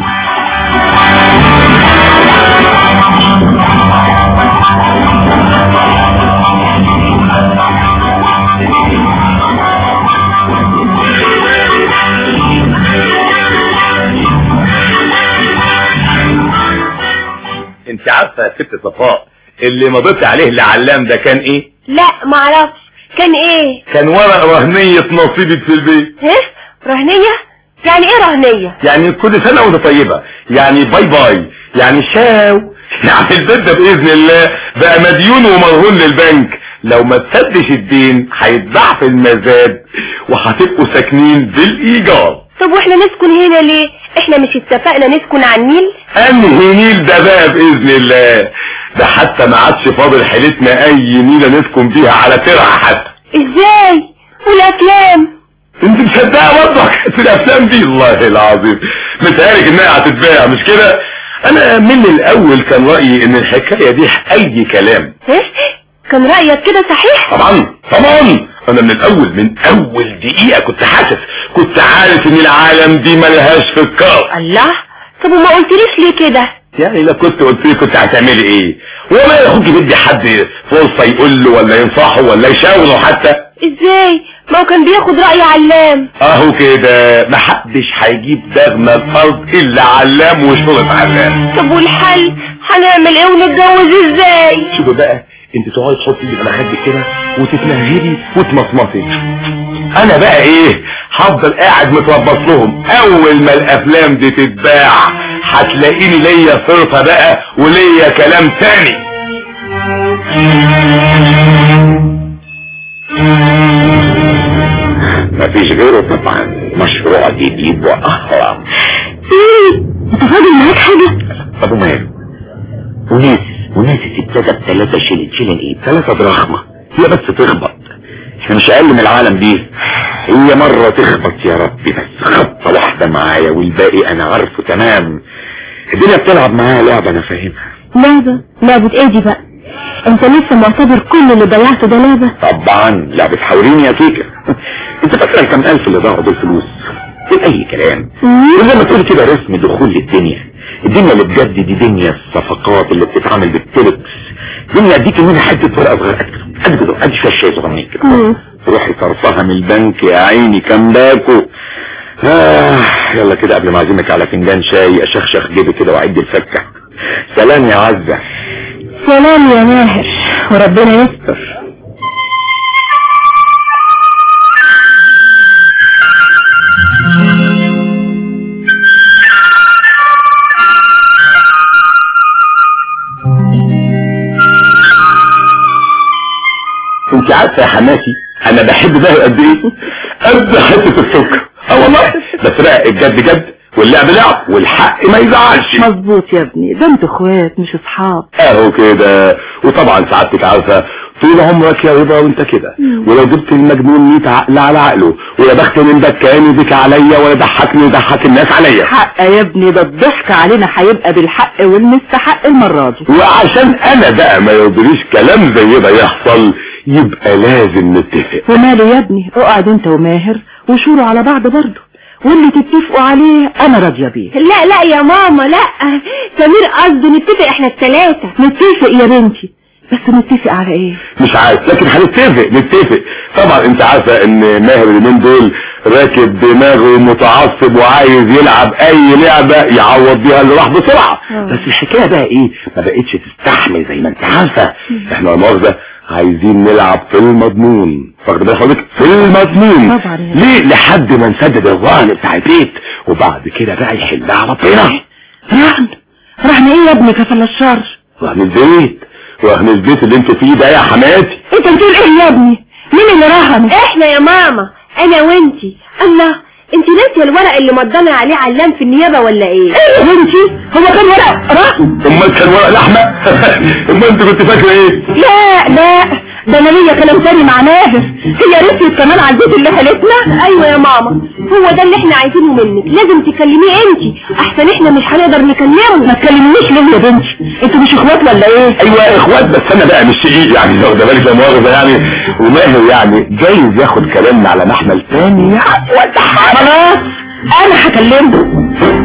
انت عارفة يا ست صفاء اللي مضيت عليه لعلام ده كان ايه لا معرفش كان ايه كان ورق رهنية نصيبك في البيت ها رهنية يعني ايه رهنية يعني كل سنة وانت طيبة يعني باي باي يعني شاو يعني البيت ده بإذن الله بقى مديون ومرهون للبنك لو ما تسدش الدين هيتباع في المزاد وهتبقوا ساكنين بالإيجار طب واحنا نسكن هنا ليه احنا مش اتفقنا نسكن على النيل انهي نيل ده بقى باذن الله ده حتى ما عادش فاضل حيلتنا اي نيله نسكن بيها على ترعه حتى ازاي والافلام انت مصدقه برضه في الافلام دي الله العظيم متهيألك انها هتتباع مش كده انا من الاول كان رأيي ان الحكاية دي اي كلام ايه كان رأيك كده صحيح طبعا طبعا انا من الاول من اول دقيقة كنت حاسس كنت عارف ان العالم دي ملهاش في الكار الله طب وما قلتليش ليه كده يعني لو كنت قلت لي كنت هتعملي ايه وما يا اخوك بدي حد فرصة يقول له ولا ينصحه ولا يشاوره حتى ازاي ما هو كان بياخد رأي علام اهو كده محدش هيجيب دغمة الارض الا علام وشرط علام طب والحل هنعمل ايه ونتجوز ازاي شوفي بقى انت تقعدي تحطي ايدك على خدك كده وتتمهدي وتمصمصي انا بقى ايه هفضل قاعد متربص لهم اول ما الافلام دي تتباع هتلاقيني ليا صرفة بقى وليا كلام تاني مفيش غيره طبعا مشروع جديد واحرم ايه انت فاضل معاك حاجة طب وماله وناس وناسس ابتدى بثلاثة شيلين شيلين ايه ثلاثة دراخمة هي بس تخبط احنا مش اقل من العالم دي هي مرة تخبط يا ربي بس خبطة واحدة معايا والباقي انا عارفه تمام الدنيا بتلعب معايا لعبة انا فاهمها لعبة لعبة ايه دي بقى انت لسه معتبر كل اللي ضيعته ده لعبة طبعا لعبة حوريني يا كيكة انت فاكر الكام الف اللي ضاعوا دول فلوس في اي كلام زي ما تقول كده رسم دخول للدنيا الدنيا اللي بجد دي دنيا الصفقات اللي بتتعمل بالتلبس دنيا اديك منها حته ورقه صغيره قد كده قد فيها شاي صغنين كده تروحي صرفها من البنك يا عيني كام باكو آه يلا كده قبل ما اعزمك على فنجان شاي اشخشخ جيبي كده واعد الفكه سلام يا عزه سلام يا ماهر وربنا يستر انت عارفه يا حماتي انا بحب ده قد ايه قد حته السكر اه والله بس بقى الجد جد واللعب لعب والحق ما يزعلش مظبوط يا ابني ده انتوا اخوات مش اصحاب اهو كده وطبعا سعادتك عارفه طول عمرك يا رضا وانت كده ولو جبت المجنون 100 عقل على عقله ويا بخت من ده كان يضحك عليا ولا ضحكني وضحك الناس عليا حق يا ابني ده الضحك علينا هيبقى بالحق والمستحق المرة دي وعشان انا بقى ما يرضيش كلام زي ده يحصل يبقى لازم نتفق وماله يا ابني اقعد انت وماهر وشوروا على بعض برضه واللي تتفقوا عليه انا راضيه بيه لا لا يا ماما لا سمير قصده نتفق احنا التلاتة نتفق يا بنتي بس نتفق على ايه مش عارف لكن هنتفق نتفق طبعا انت عارفه ان ماهر اليومين دول راكب دماغه متعصب وعايز يلعب اي لعبه يعوض بيها اللي راح بسرعه بس الحكايه بقى ايه ما بقتش تستحمل زي ما انت عارفه احنا لا مؤاخذه عايزين نلعب في المضمون فاخد بال حضرتك في المضمون طبعا يا ليه لحد ما نسدد الرهن بتاع البيت وبعد كده بقى يحلها ربنا رهن رهن ايه يا ابني كفل الشر رهن البيت رهن البيت اللي انت فيه ده يا حماتي انت بتقول ايه يا ابني مين اللي رهن احنا يا ماما انا وانتي الله انت ناسيه الورق اللي مضانا عليه علام في النيابه ولا ايه ايه يا بنتي هو كان ورق رهن امال كان ورق لحمه امال انت كنت فاكره ايه لا لا ده انا ليا كلام تاني مع ماهر هي رسيت كمان على البيت اللي خلتنا ايوه يا ماما هو ده اللي احنا عايزينه منك لازم تكلميه انتي احسن احنا مش هنقدر ما نكلمه تكلمنيش ليه يا بنتي انتوا مش اخوات ولا ايه ايوه اخوات بس انا بقى مش شقيق يعني واخده بالك لا مؤاخذه يعني وماهر يعني جايز ياخد كلامنا على محمل تاني يعني ولا حاجه خلاص انا هكلمه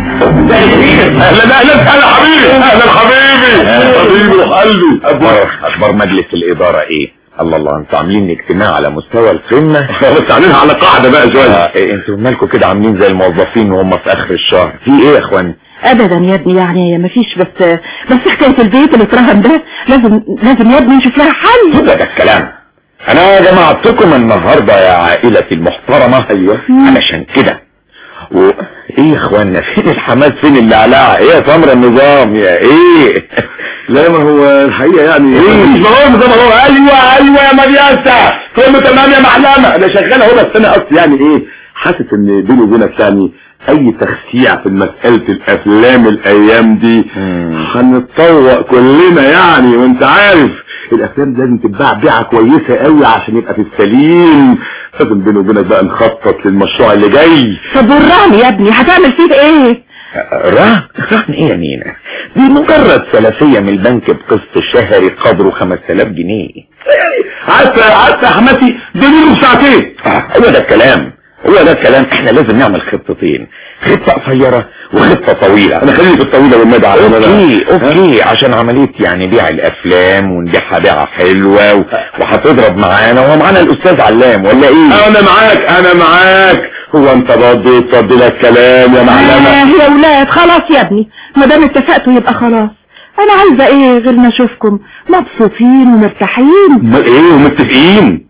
اهلا اهلا اهلا حبيبي اهلا حبيبي حبيبي وقلبي اخبار اخبار مجلس الاداره ايه الله الله انتوا عاملين اجتماع على مستوى القمه بس عاملينها على قاعده بقى شويه آه، إيه، انتوا مالكوا كده عاملين زي الموظفين وهم في اخر الشهر في ايه يا اخوان ابدا يا ابني يعني مفيش بس بس حكايه البيت اللي اترهن ده لازم لازم يا ابني نشوف لها حل ده ده الكلام انا جمعتكم النهارده يا عائلتي المحترمه ايوه علشان كده و ايه يا اخوانا فين الحماس فين اللعلعه ايه يا سمر النظام يا ايه لا ما هو الحقيقه يعني إيه؟ مش بقول زي ما هو ايوه ايوه يا مدياسه كله تمام يا محلمه انا شغال اهو بس انا اصلي يعني ايه حاسس ان بيني وبينك يعني اي تخسيع في مسألة الافلام الايام دي مم. هنتطوق كلنا يعني وانت عارف الافلام لازم تتباع بيعة كويسة قوي عشان يبقى في السليم لازم بيني وبينك بقى نخطط للمشروع اللي جاي طب والرهن يا ابني هتعمل فيه ايه رهن رهن ايه يا مينا دي مجرد سلفية من البنك بقسط شهري قدره 5000 جنيه عارف عارف يا حماتي دي ليهم ساعتين هو ده الكلام هو ده الكلام احنا لازم نعمل خطتين خطة قصيرة وخطة طويلة انا خليني في الطويلة والمدى على اوكي اوكي عشان عملية يعني بيع الافلام ونبيعها بيعة حلوة و- وهتضرب معانا وهو معانا الاستاذ علام ولا ايه انا معاك انا معاك هو انت برضه تفضي لك كلام يا معلمة آه يا ولاد خلاص يا ابني ما دام اتفقتوا يبقى خلاص انا عايزه ايه غير ما اشوفكم مبسوطين ومرتاحين امال ايه ومتفقين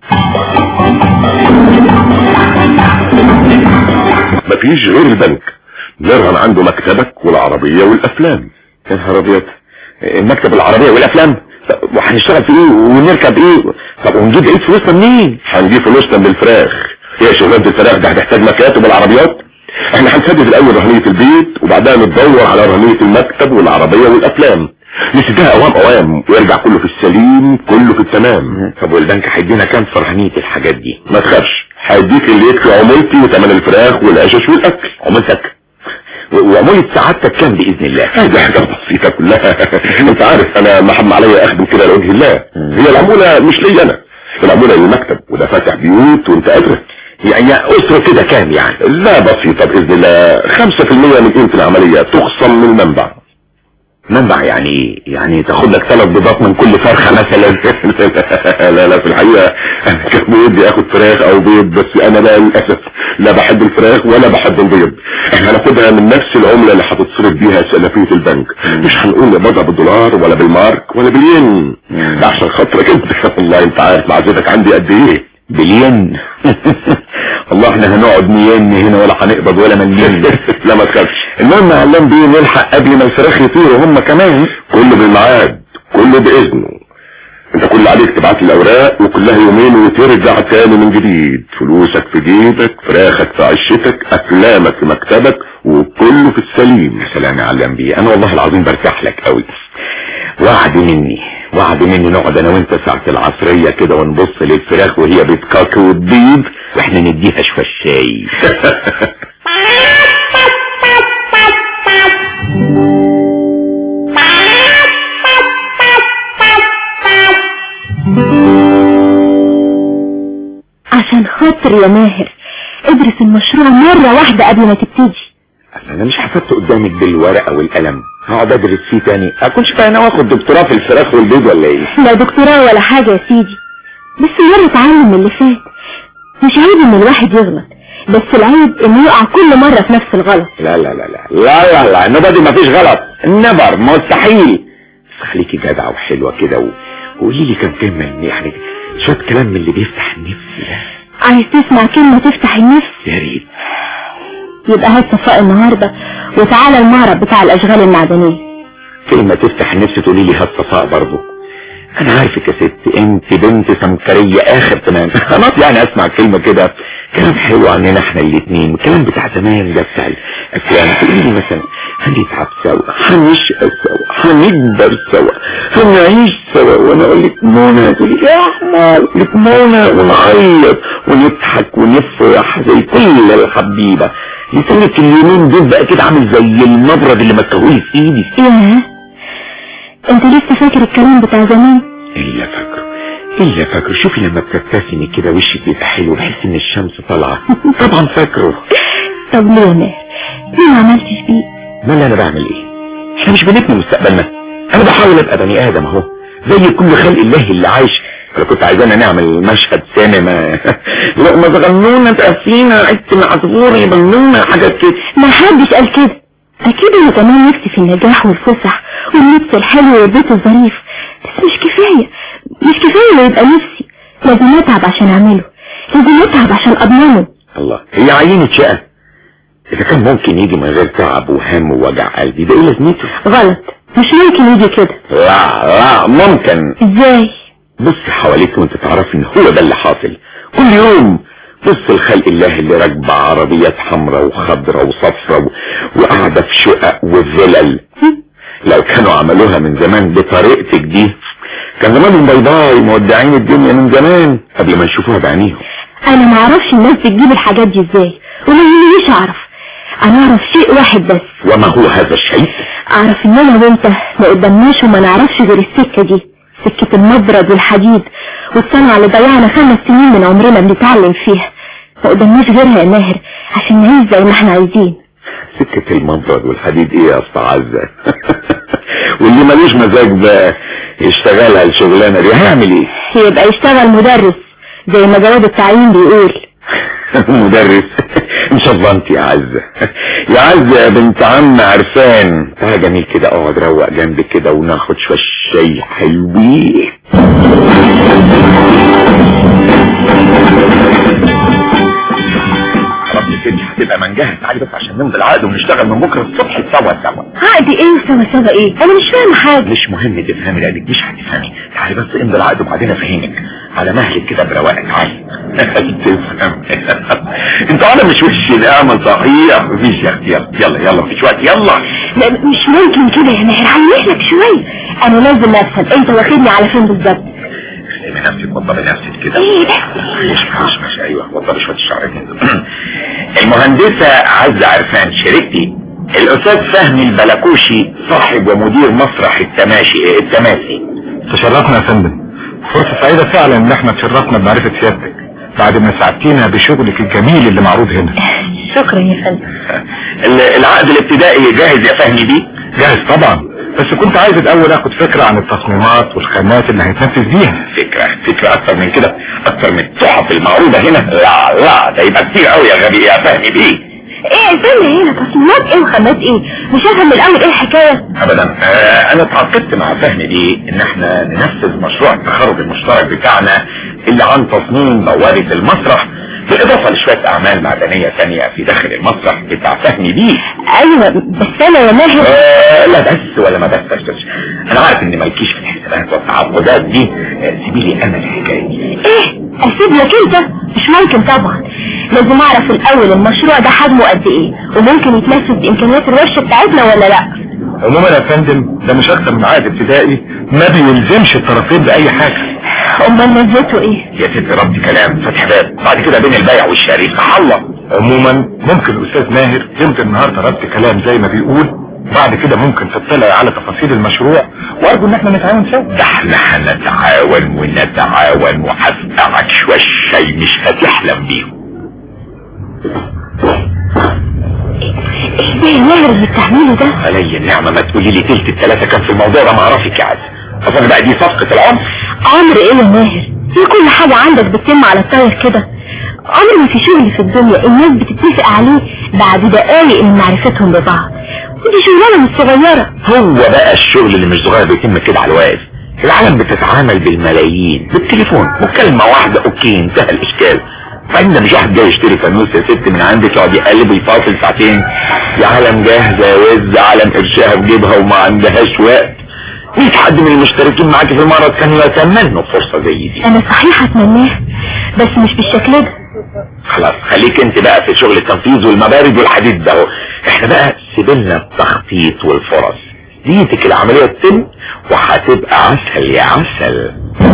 مفيش غير البنك نرهن عنده مكتبك والعربية والافلام يا نهار ابيض المكتب العربية والافلام طب وهنشتغل في ايه ونركب ايه طب ونجيب ايه فلوسنا منين هنجيب فلوسنا من الفراخ هي شغلانة الفراخ ده هتحتاج مكاتب والعربيات احنا هنسدد الاول رهنية البيت وبعدها ندور على رهنية المكتب والعربية والافلام نسيتها اوام اوام ويرجع كله في السليم كله في التمام طب والبنك هيدينا كام في رهنية الحاجات دي ما تخافش هيديك اللي يكفي عمولتي وثمن الفراخ والعشش والاكل عمولتك و- وعمولة سعادتك كام بإذن الله دي حاجة بسيطة كلها انت عارف انا محمد عليا اخدم كده لوجه الله هي العمولة مش لي انا العمولة للمكتب وده فاتح بيوت وانت قادر يعني أسرة كده كام يعني لا بسيطة بإذن الله خمسة في المية من قيمة العملية تخصم من المنبع منبع يعني ايه يعني تاخد لك ثلاث بيضات من كل فرخة مثلا لا لا في الحقيقة انا كان بودي اخد فراخ او بيض بس انا لا للاسف لا بحب الفراخ ولا بحب البيض احنا هناخدها من نفس العملة اللي هتتصرف بيها سلفية البنك مش هنقول لا بضع بالدولار ولا بالمارك ولا بالين ده عشان خاطرك انت والله انت عارف معزتك عندي قد ايه بليون والله احنا هنقعد مليون هنا ولا هنقبض ولا مليون لا ما تخافش المهم يا علام بيه نلحق قبل ما الفراخ يطيروا هم كمان كله بالميعاد كله باذنه انت كل اللي عليك تبعت لي الاوراق وكلها يومين وترجع تاني من جديد فلوسك في جيبك فراخك في عشتك افلامك في مكتبك وكله في السليم يا سلام يا علام بيه انا والله العظيم برتاح لك قوي وعد مني وعد مني نقعد انا وانت ساعة العصرية كده ونبص للفراخ وهي بتكاكي وتبيض واحنا نديها شوية شاي عشان خاطر يا ماهر ادرس المشروع مرة واحدة قبل ما تبتدي انا مش حسبت قدامك بالورقة والقلم هقعد ادرس فيه تاني اكونش بقى انا واخد دكتوراه في الفراخ والبيض ولا ايه لا دكتوراه ولا حاجة يا سيدي بس مرة اتعلم من اللي فات مش عيب ان الواحد يغلط بس العيب انه يقع كل مرة في نفس الغلط لا لا لا لا لا لا لا النبض ما فيش غلط نبر مستحيل بس خليكي جدعة وحلوة كده و- وقولي لي كم كلمة يعني شوية كلام من اللي بيفتح النفس ده عايز تسمع كلمة تفتح النفس يا ريت يبقى هات صفاء النهاردة وتعالى المعرض بتاع الاشغال المعدنية كلمة تفتح النفس تقولي لي هات صفاء برضه انا عارفك يا ست انت بنت سمكرية اخر تمام خلاص يعني اسمع كلمة كده كلام حلو عننا احنا الاتنين الكلام بتاع زمان ده بتاع الافلام تقولي لي مثلا هنتعب سوا هنشقى سوا هنكبر سوا هنعيش سوا وانا اقول لك منى تقولي لي يا احمر اقول لك منى ونعيط ونضحك ونفرح زي كل الحبيبة لسانك اليومين دول بقى كده عامل زي المبرد اللي مكهولي في ايدي ياه انت لسه فاكر الكلام بتاع زمان الا فاكره الا فاكره شوفي لما بتبتسمي كده وشك بيبقى حلو بحس ان الشمس طالعه طبعا فاكره طب ليه يا ماهر ليه ما عملتش بيه ما اللي انا بعمل ايه احنا مش بنبني مستقبلنا انا بحاول ابقى بني ادم اهو زي كل خلق الله اللي عايش انا كنت عايزانا نعمل مشهد سينما لقمة صغنونة تقفينا عدت معصفور يبنونا حاجات كده ما حدش قال كده اكيد انا كمان نفسي في النجاح والفسح واللبس الحلو والبيت الظريف بس مش كفاية مش كفاية انه يبقى نفسي لازم اتعب عشان اعمله لازم اتعب عشان اضمنه الله هي عينة شقة اذا كان ممكن يجي من غير تعب وهم ووجع قلبي ده ايه لازمته غلط مش ممكن يجي كده لا لا ممكن ازاي بص حواليك وانت تعرفي ان هو ده اللي حاصل كل يوم بص الخلق الله اللي راكبه عربيات حمراء وخضراء وصفراء و... وقاعده في شقق وفلل لو كانوا عملوها من زمان بطريقتك دي كان زمانهم باي باي مودعين الدنيا من زمان قبل ما نشوفوها بعينيهم انا ما اعرفش الناس بتجيب الحاجات دي ازاي وما يهمنيش اعرف انا اعرف شيء واحد بس وما هو هذا الشيء اعرف ان انا وانت ما قدامناش وما نعرفش غير السكة دي سكة المبرد والحديد والصنعة اللي ضيعنا خمس سنين من عمرنا بنتعلم فيها ما قدامناش غيرها يا ماهر عشان نعيش زي ما احنا عايزين سكة المنفذ والحديد ايه يا اسطى عزة واللي ملوش مزاج بقى يشتغلها الشغلانة دي هيعمل ايه يبقى يشتغل مدرس زي ما جواب التعيين بيقول مدرس ان شاء الله انت يا عزة يا عزة يا بنت عم عرفان تعالى جميل كده اقعد روق جنبك كده وناخد شوية شاي حلوين خلاص يا ستي هتبقى منجهة تعالي بس عشان نمضي العقد ونشتغل من بكره الصبح سوا سوا عقد ايه وسوا سوا ايه انا مش فاهمة حاجة مش مهم تفهمي لانك مش هتفهمي تعالي بس امضي العقد وبعدين افهمك على مهلك كده برواقك تعالي تفهم انت انا مش وش الاعمى صحيح مفيش يا اختي يلا يلا يلا مفيش وقت يلا لا مش ممكن كده يا ماهر عيش لك شوية انا لازم افهم انت واخدني على فين بالظبط سيبي نفسك وضبي نفسك كده ايه ده مش مش مش ايوه وضبي شويه الشعر كده المهندسه عزه عرفان شريكتي الاستاذ فهمي البلكوشي صاحب ومدير مسرح التماشي التماسي تشرفنا يا فندم فرصة سعيدة فعلا ان احنا تشرفنا بمعرفة سيادتك بعد ما ساعدتينا بشغلك الجميل اللي معروض هنا شكرا يا فندم ال- العقد الابتدائي جاهز يا فهمي بيه جاهز طبعا بس كنت عايز الاول اخد فكرة عن التصميمات والخامات اللي هيتنفذ بيها فكرة فكرة اكتر من كده اكتر من التحف المعروضة هنا لا لا ده يبقى كتير قوي يا غبي يا فهمي بيه ايه استنى هنا تصميمات ايه وخامات ايه مش افهم من الاول ايه الحكاية ابدا آه انا اتعاقدت مع فهمي دي ان احنا ننفذ مشروع التخرج المشترك بتاعنا اللي عن تصميم بوابة المسرح بالاضافة لشوية اعمال معدنية ثانية في داخل المسرح بتاع فهمي دي ايوه بس انا يا ماهر آه لا بس ولا ما بس بس بس. انا عارف ان مالكيش في الحسابات والتعاقدات دي آه، سيبي لي انا الحكاية دي ايه اسيب لك انت مش ممكن طبعا لازم اعرف الاول المشروع ده حجمه قد ايه وممكن يتنفذ بامكانيات الورشة بتاعتنا ولا لا عموما يا فندم ده مش اكتر من عقد ابتدائي ما بيلزمش الطرفين باي حاجة امال نزلته ايه يا ست ربطي كلام فتح باب بعد كده بين البيع والشراء يفتح الله عموما ممكن الاستاذ ماهر يمضي النهارده ربط كلام زي ما بيقول بعد كده ممكن تطلع على تفاصيل المشروع وارجو ان احنا نتعاون سوا ده احنا هنتعاون ونتعاون وهفقعك شوية شي مش هتحلم بيهم ايه ده يا ماهر اللي بتعمله ده علي النعمة ما تقولي لي تلت التلاتة كان في الموضوع ده ما اعرفك يا عز اظن بقى دي صفقة العمر عمر ايه يا ماهر في كل حاجة عندك بتتم على الطاير كده عمر ما في شغل في الدنيا الناس بتتفق عليه بعد دقايق من معرفتهم ببعض ودي شغلانة مش صغيرة هو بقى الشغل اللي مش صغير بيتم كده على الواقف العالم بتتعامل بالملايين بالتليفون مكالمة واحدة اوكي انتهى الاشكال فانت مش واحد جاي يشتري فانوس يا ست من عندك يقعد يقلب ويفاصل ساعتين يا عالم جاهزة يا وز عالم قرشها في جيبها وما عندهاش وقت 100 حد من المشتركين معاك في المرض كان يتمنوا فرصة زي دي انا صحيح اتمناها بس مش بالشكل ده خلاص خليك انت بقى في شغل التنفيذ والمبارد والحديد ده اهو. احنا بقى سيبلنا التخطيط والفرص ديتك العملية تتم وهتبقى عسل يا عسل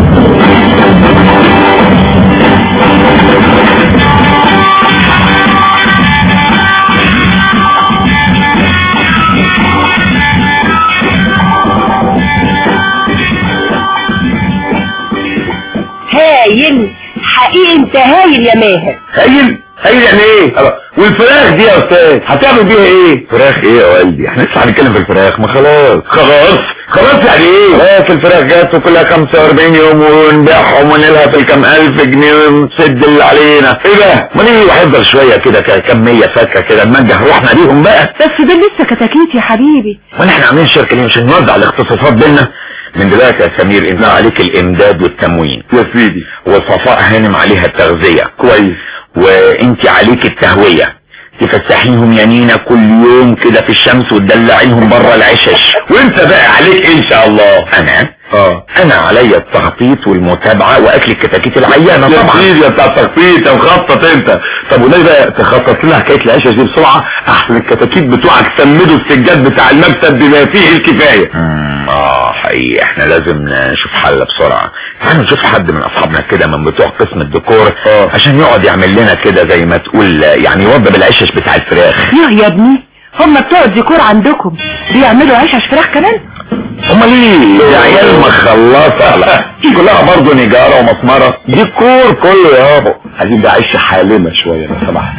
هايل حقيقي انت هايل يا ماهر هايل هايل يعني ايه والفراخ دي يا استاذ هتعمل بيها ايه فراخ ايه يا والدي احنا لسه هنتكلم في الفراخ ما خلاص خلاص خلاص يعني ايه خلاص الفراخ جت وكلها 45 يوم ونبيعهم ونلها في الكام الف جنيه ونسد اللي علينا ايه بقى ما نيجي وهيفضل شويه كده ك- كام مية فاكهه كده ننجح روحنا بيهم بقى بس ده لسه كتاكيت يا حبيبي وانا احنا عاملين شركه ليه مش نوزع الاختصاصات بينا من دلوقتي يا سمير انت عليك الامداد والتموين يا سيدي وصفاء هانم عليها التغذية كويس وانت عليك التهوية تفسحيهم يمينة كل يوم كده في الشمس وتدلعيهم بره العشش وانت بقى عليك ايه ان شاء الله انا اه انا عليا التخطيط والمتابعة واكل الكتاكيت العيانة يا طبعا سيدي يا بتاع التخطيط يا مخطط انت طب وليه بقى تخطط لنا حكايه العيشه دي بسرعه احسن الكتاكيت بتوعك سمدوا السجاد بتاع المكتب بما فيه الكفايه مم، اه حقيقي احنا لازم نشوف حل بسرعة تعالوا نشوف حد من اصحابنا كده من بتوع قسم الديكور عشان يقعد يعمل لنا كده زي ما تقول يعني يوضب العشش بتاع الفراخ يا يا ابني هم بتوع الديكور عندكم بيعملوا عشش فراخ كمان امال ايه يا عيال مخلصة لا دي كلها برضه نجارة ومسمرة ديكور كله يابا عايزين ده عيش حالمة شوية لو سمحت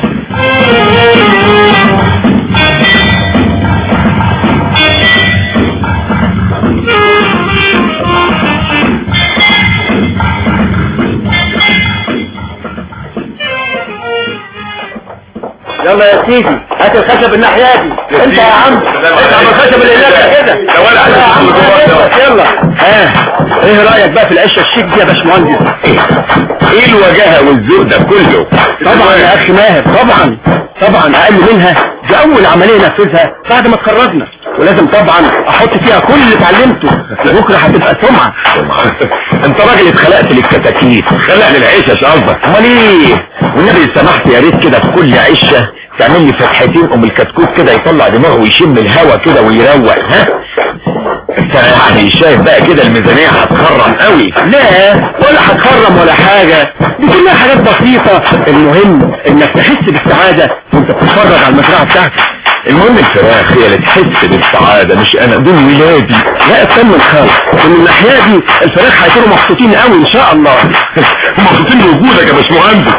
يلا يا سيدي هات الخشب الناحية دي انت يا عم انت الخشب اللي هناك كده يلا يا عم يلا ها ايه رأيك بقى في العشة الشيك دي يا باشمهندس ايه الوجاهة والذوق ده كله طبعا يا اخي ماهر طبعا طبعا اقل منها دي اول عملية نفذها بعد ما اتخرجنا ولازم طبعا احط فيها كل اللي اتعلمته بكره هتبقى سمعة انت راجل اتخلقت للكتاكيت خلق للعيشة قصدك امال ايه والنبي سمحت يا ريت كده في كل عشة تعمل لي فتحتين ام الكتكوت كده يطلع دماغه ويشم الهوا كده ويروق ها انت يعني شايف بقى كده الميزانية هتخرم قوي لا ولا هتخرم ولا حاجة دي كلها حاجات بسيطة المهم انك تحس بالسعادة وانت بتتفرج على المزرعة بتاعتك المهم الفراخ هي اللي تحس بالسعادة مش انا دول ولادي لا اطمن خالص من الناحية دي الفراخ هيكونوا مبسوطين قوي ان شاء الله مبسوطين بوجودك يا باشمهندس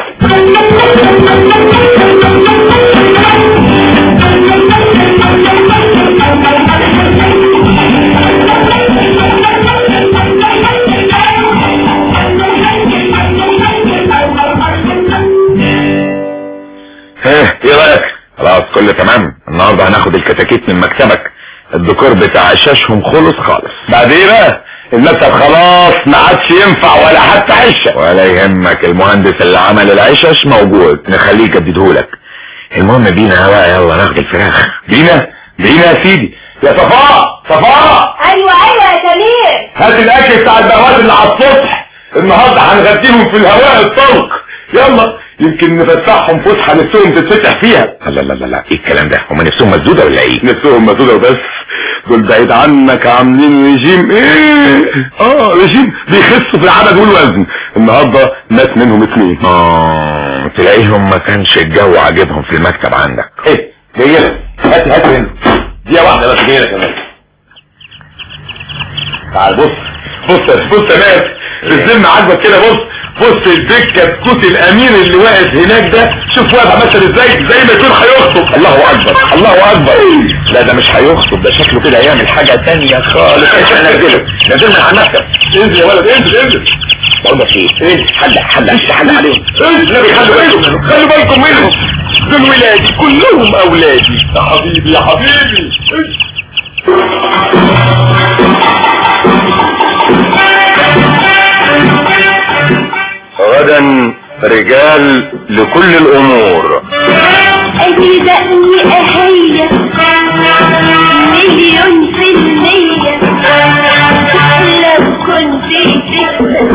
ها ايه رايك خلاص كله تمام النهارده هناخد الكتاكيت من مكتبك الديكور بتاع عشاشهم خلص خالص بعد ايه بقى المكتب خلاص ما عادش ينفع ولا حتى عشة ولا يهمك المهندس اللي عمل العشش موجود نخليه يجددهولك المهم بينا بقى يلا ناخد الفراخ بينا بينا يا سيدي يا صفاء صفاء ايوه ايوه يا سمير هات الاكل بتاع البهوات اللي على السطح النهارده هنغديهم في الهواء الطلق يلا يمكن نفتحهم فسحه نفسهم تتفتح فيها لا لا لا لا ايه الكلام ده هم نفسهم مسدوده ولا ايه نفسهم مسدوده وبس دول بعيد عنك عاملين ريجيم ايه اه ريجيم بيخسوا في العدد والوزن النهارده مات منهم اتنين اه تلاقيهم ما كانش الجو عاجبهم في المكتب عندك ايه جاي لك هات هات هنا دقيقه واحده بس جاي لك كمان تعال بص بص بص يا ناس بالذمة عاجبك كده بص بص الدكة بكوت الامير اللي واقف هناك ده شوف واقف مثلا ازاي زي ما يكون هيخطب الله اكبر الله اكبر لا ده مش هيخطب ده شكله كده هيعمل حاجة تانية خالص نزله نزله من على المكتب انزل يا ولد انزل انزل بقول لك ايه ايه حل حل انت حل عليهم انزل النبي خلوا بالكم خلوا بالكم منهم دول ولادي كلهم اولادي يا حبيبي يا حبيبي غدا رجال لكل الامور ادي دقني اهية مليون في المية لو كنت تكسب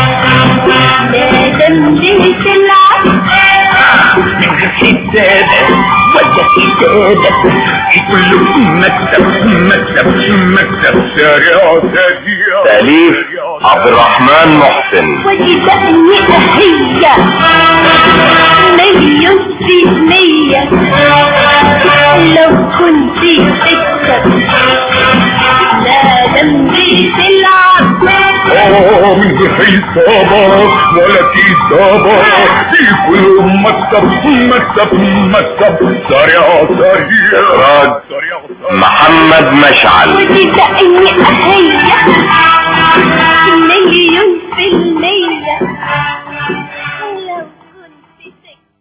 لا دمدي تلعب حسابك ولا حسابك كله مكتب مكتب مكتب سريع سريع تأليف عبد الرحمن محسن ودي دقني اهية مليون في المية لو كنت تكسب لا دمدي تلعب اه من حسابك ولا كتابك في كل مكتب مكتب مكتب سريع سريع إخراج محمد مشعل ودي دقني اهية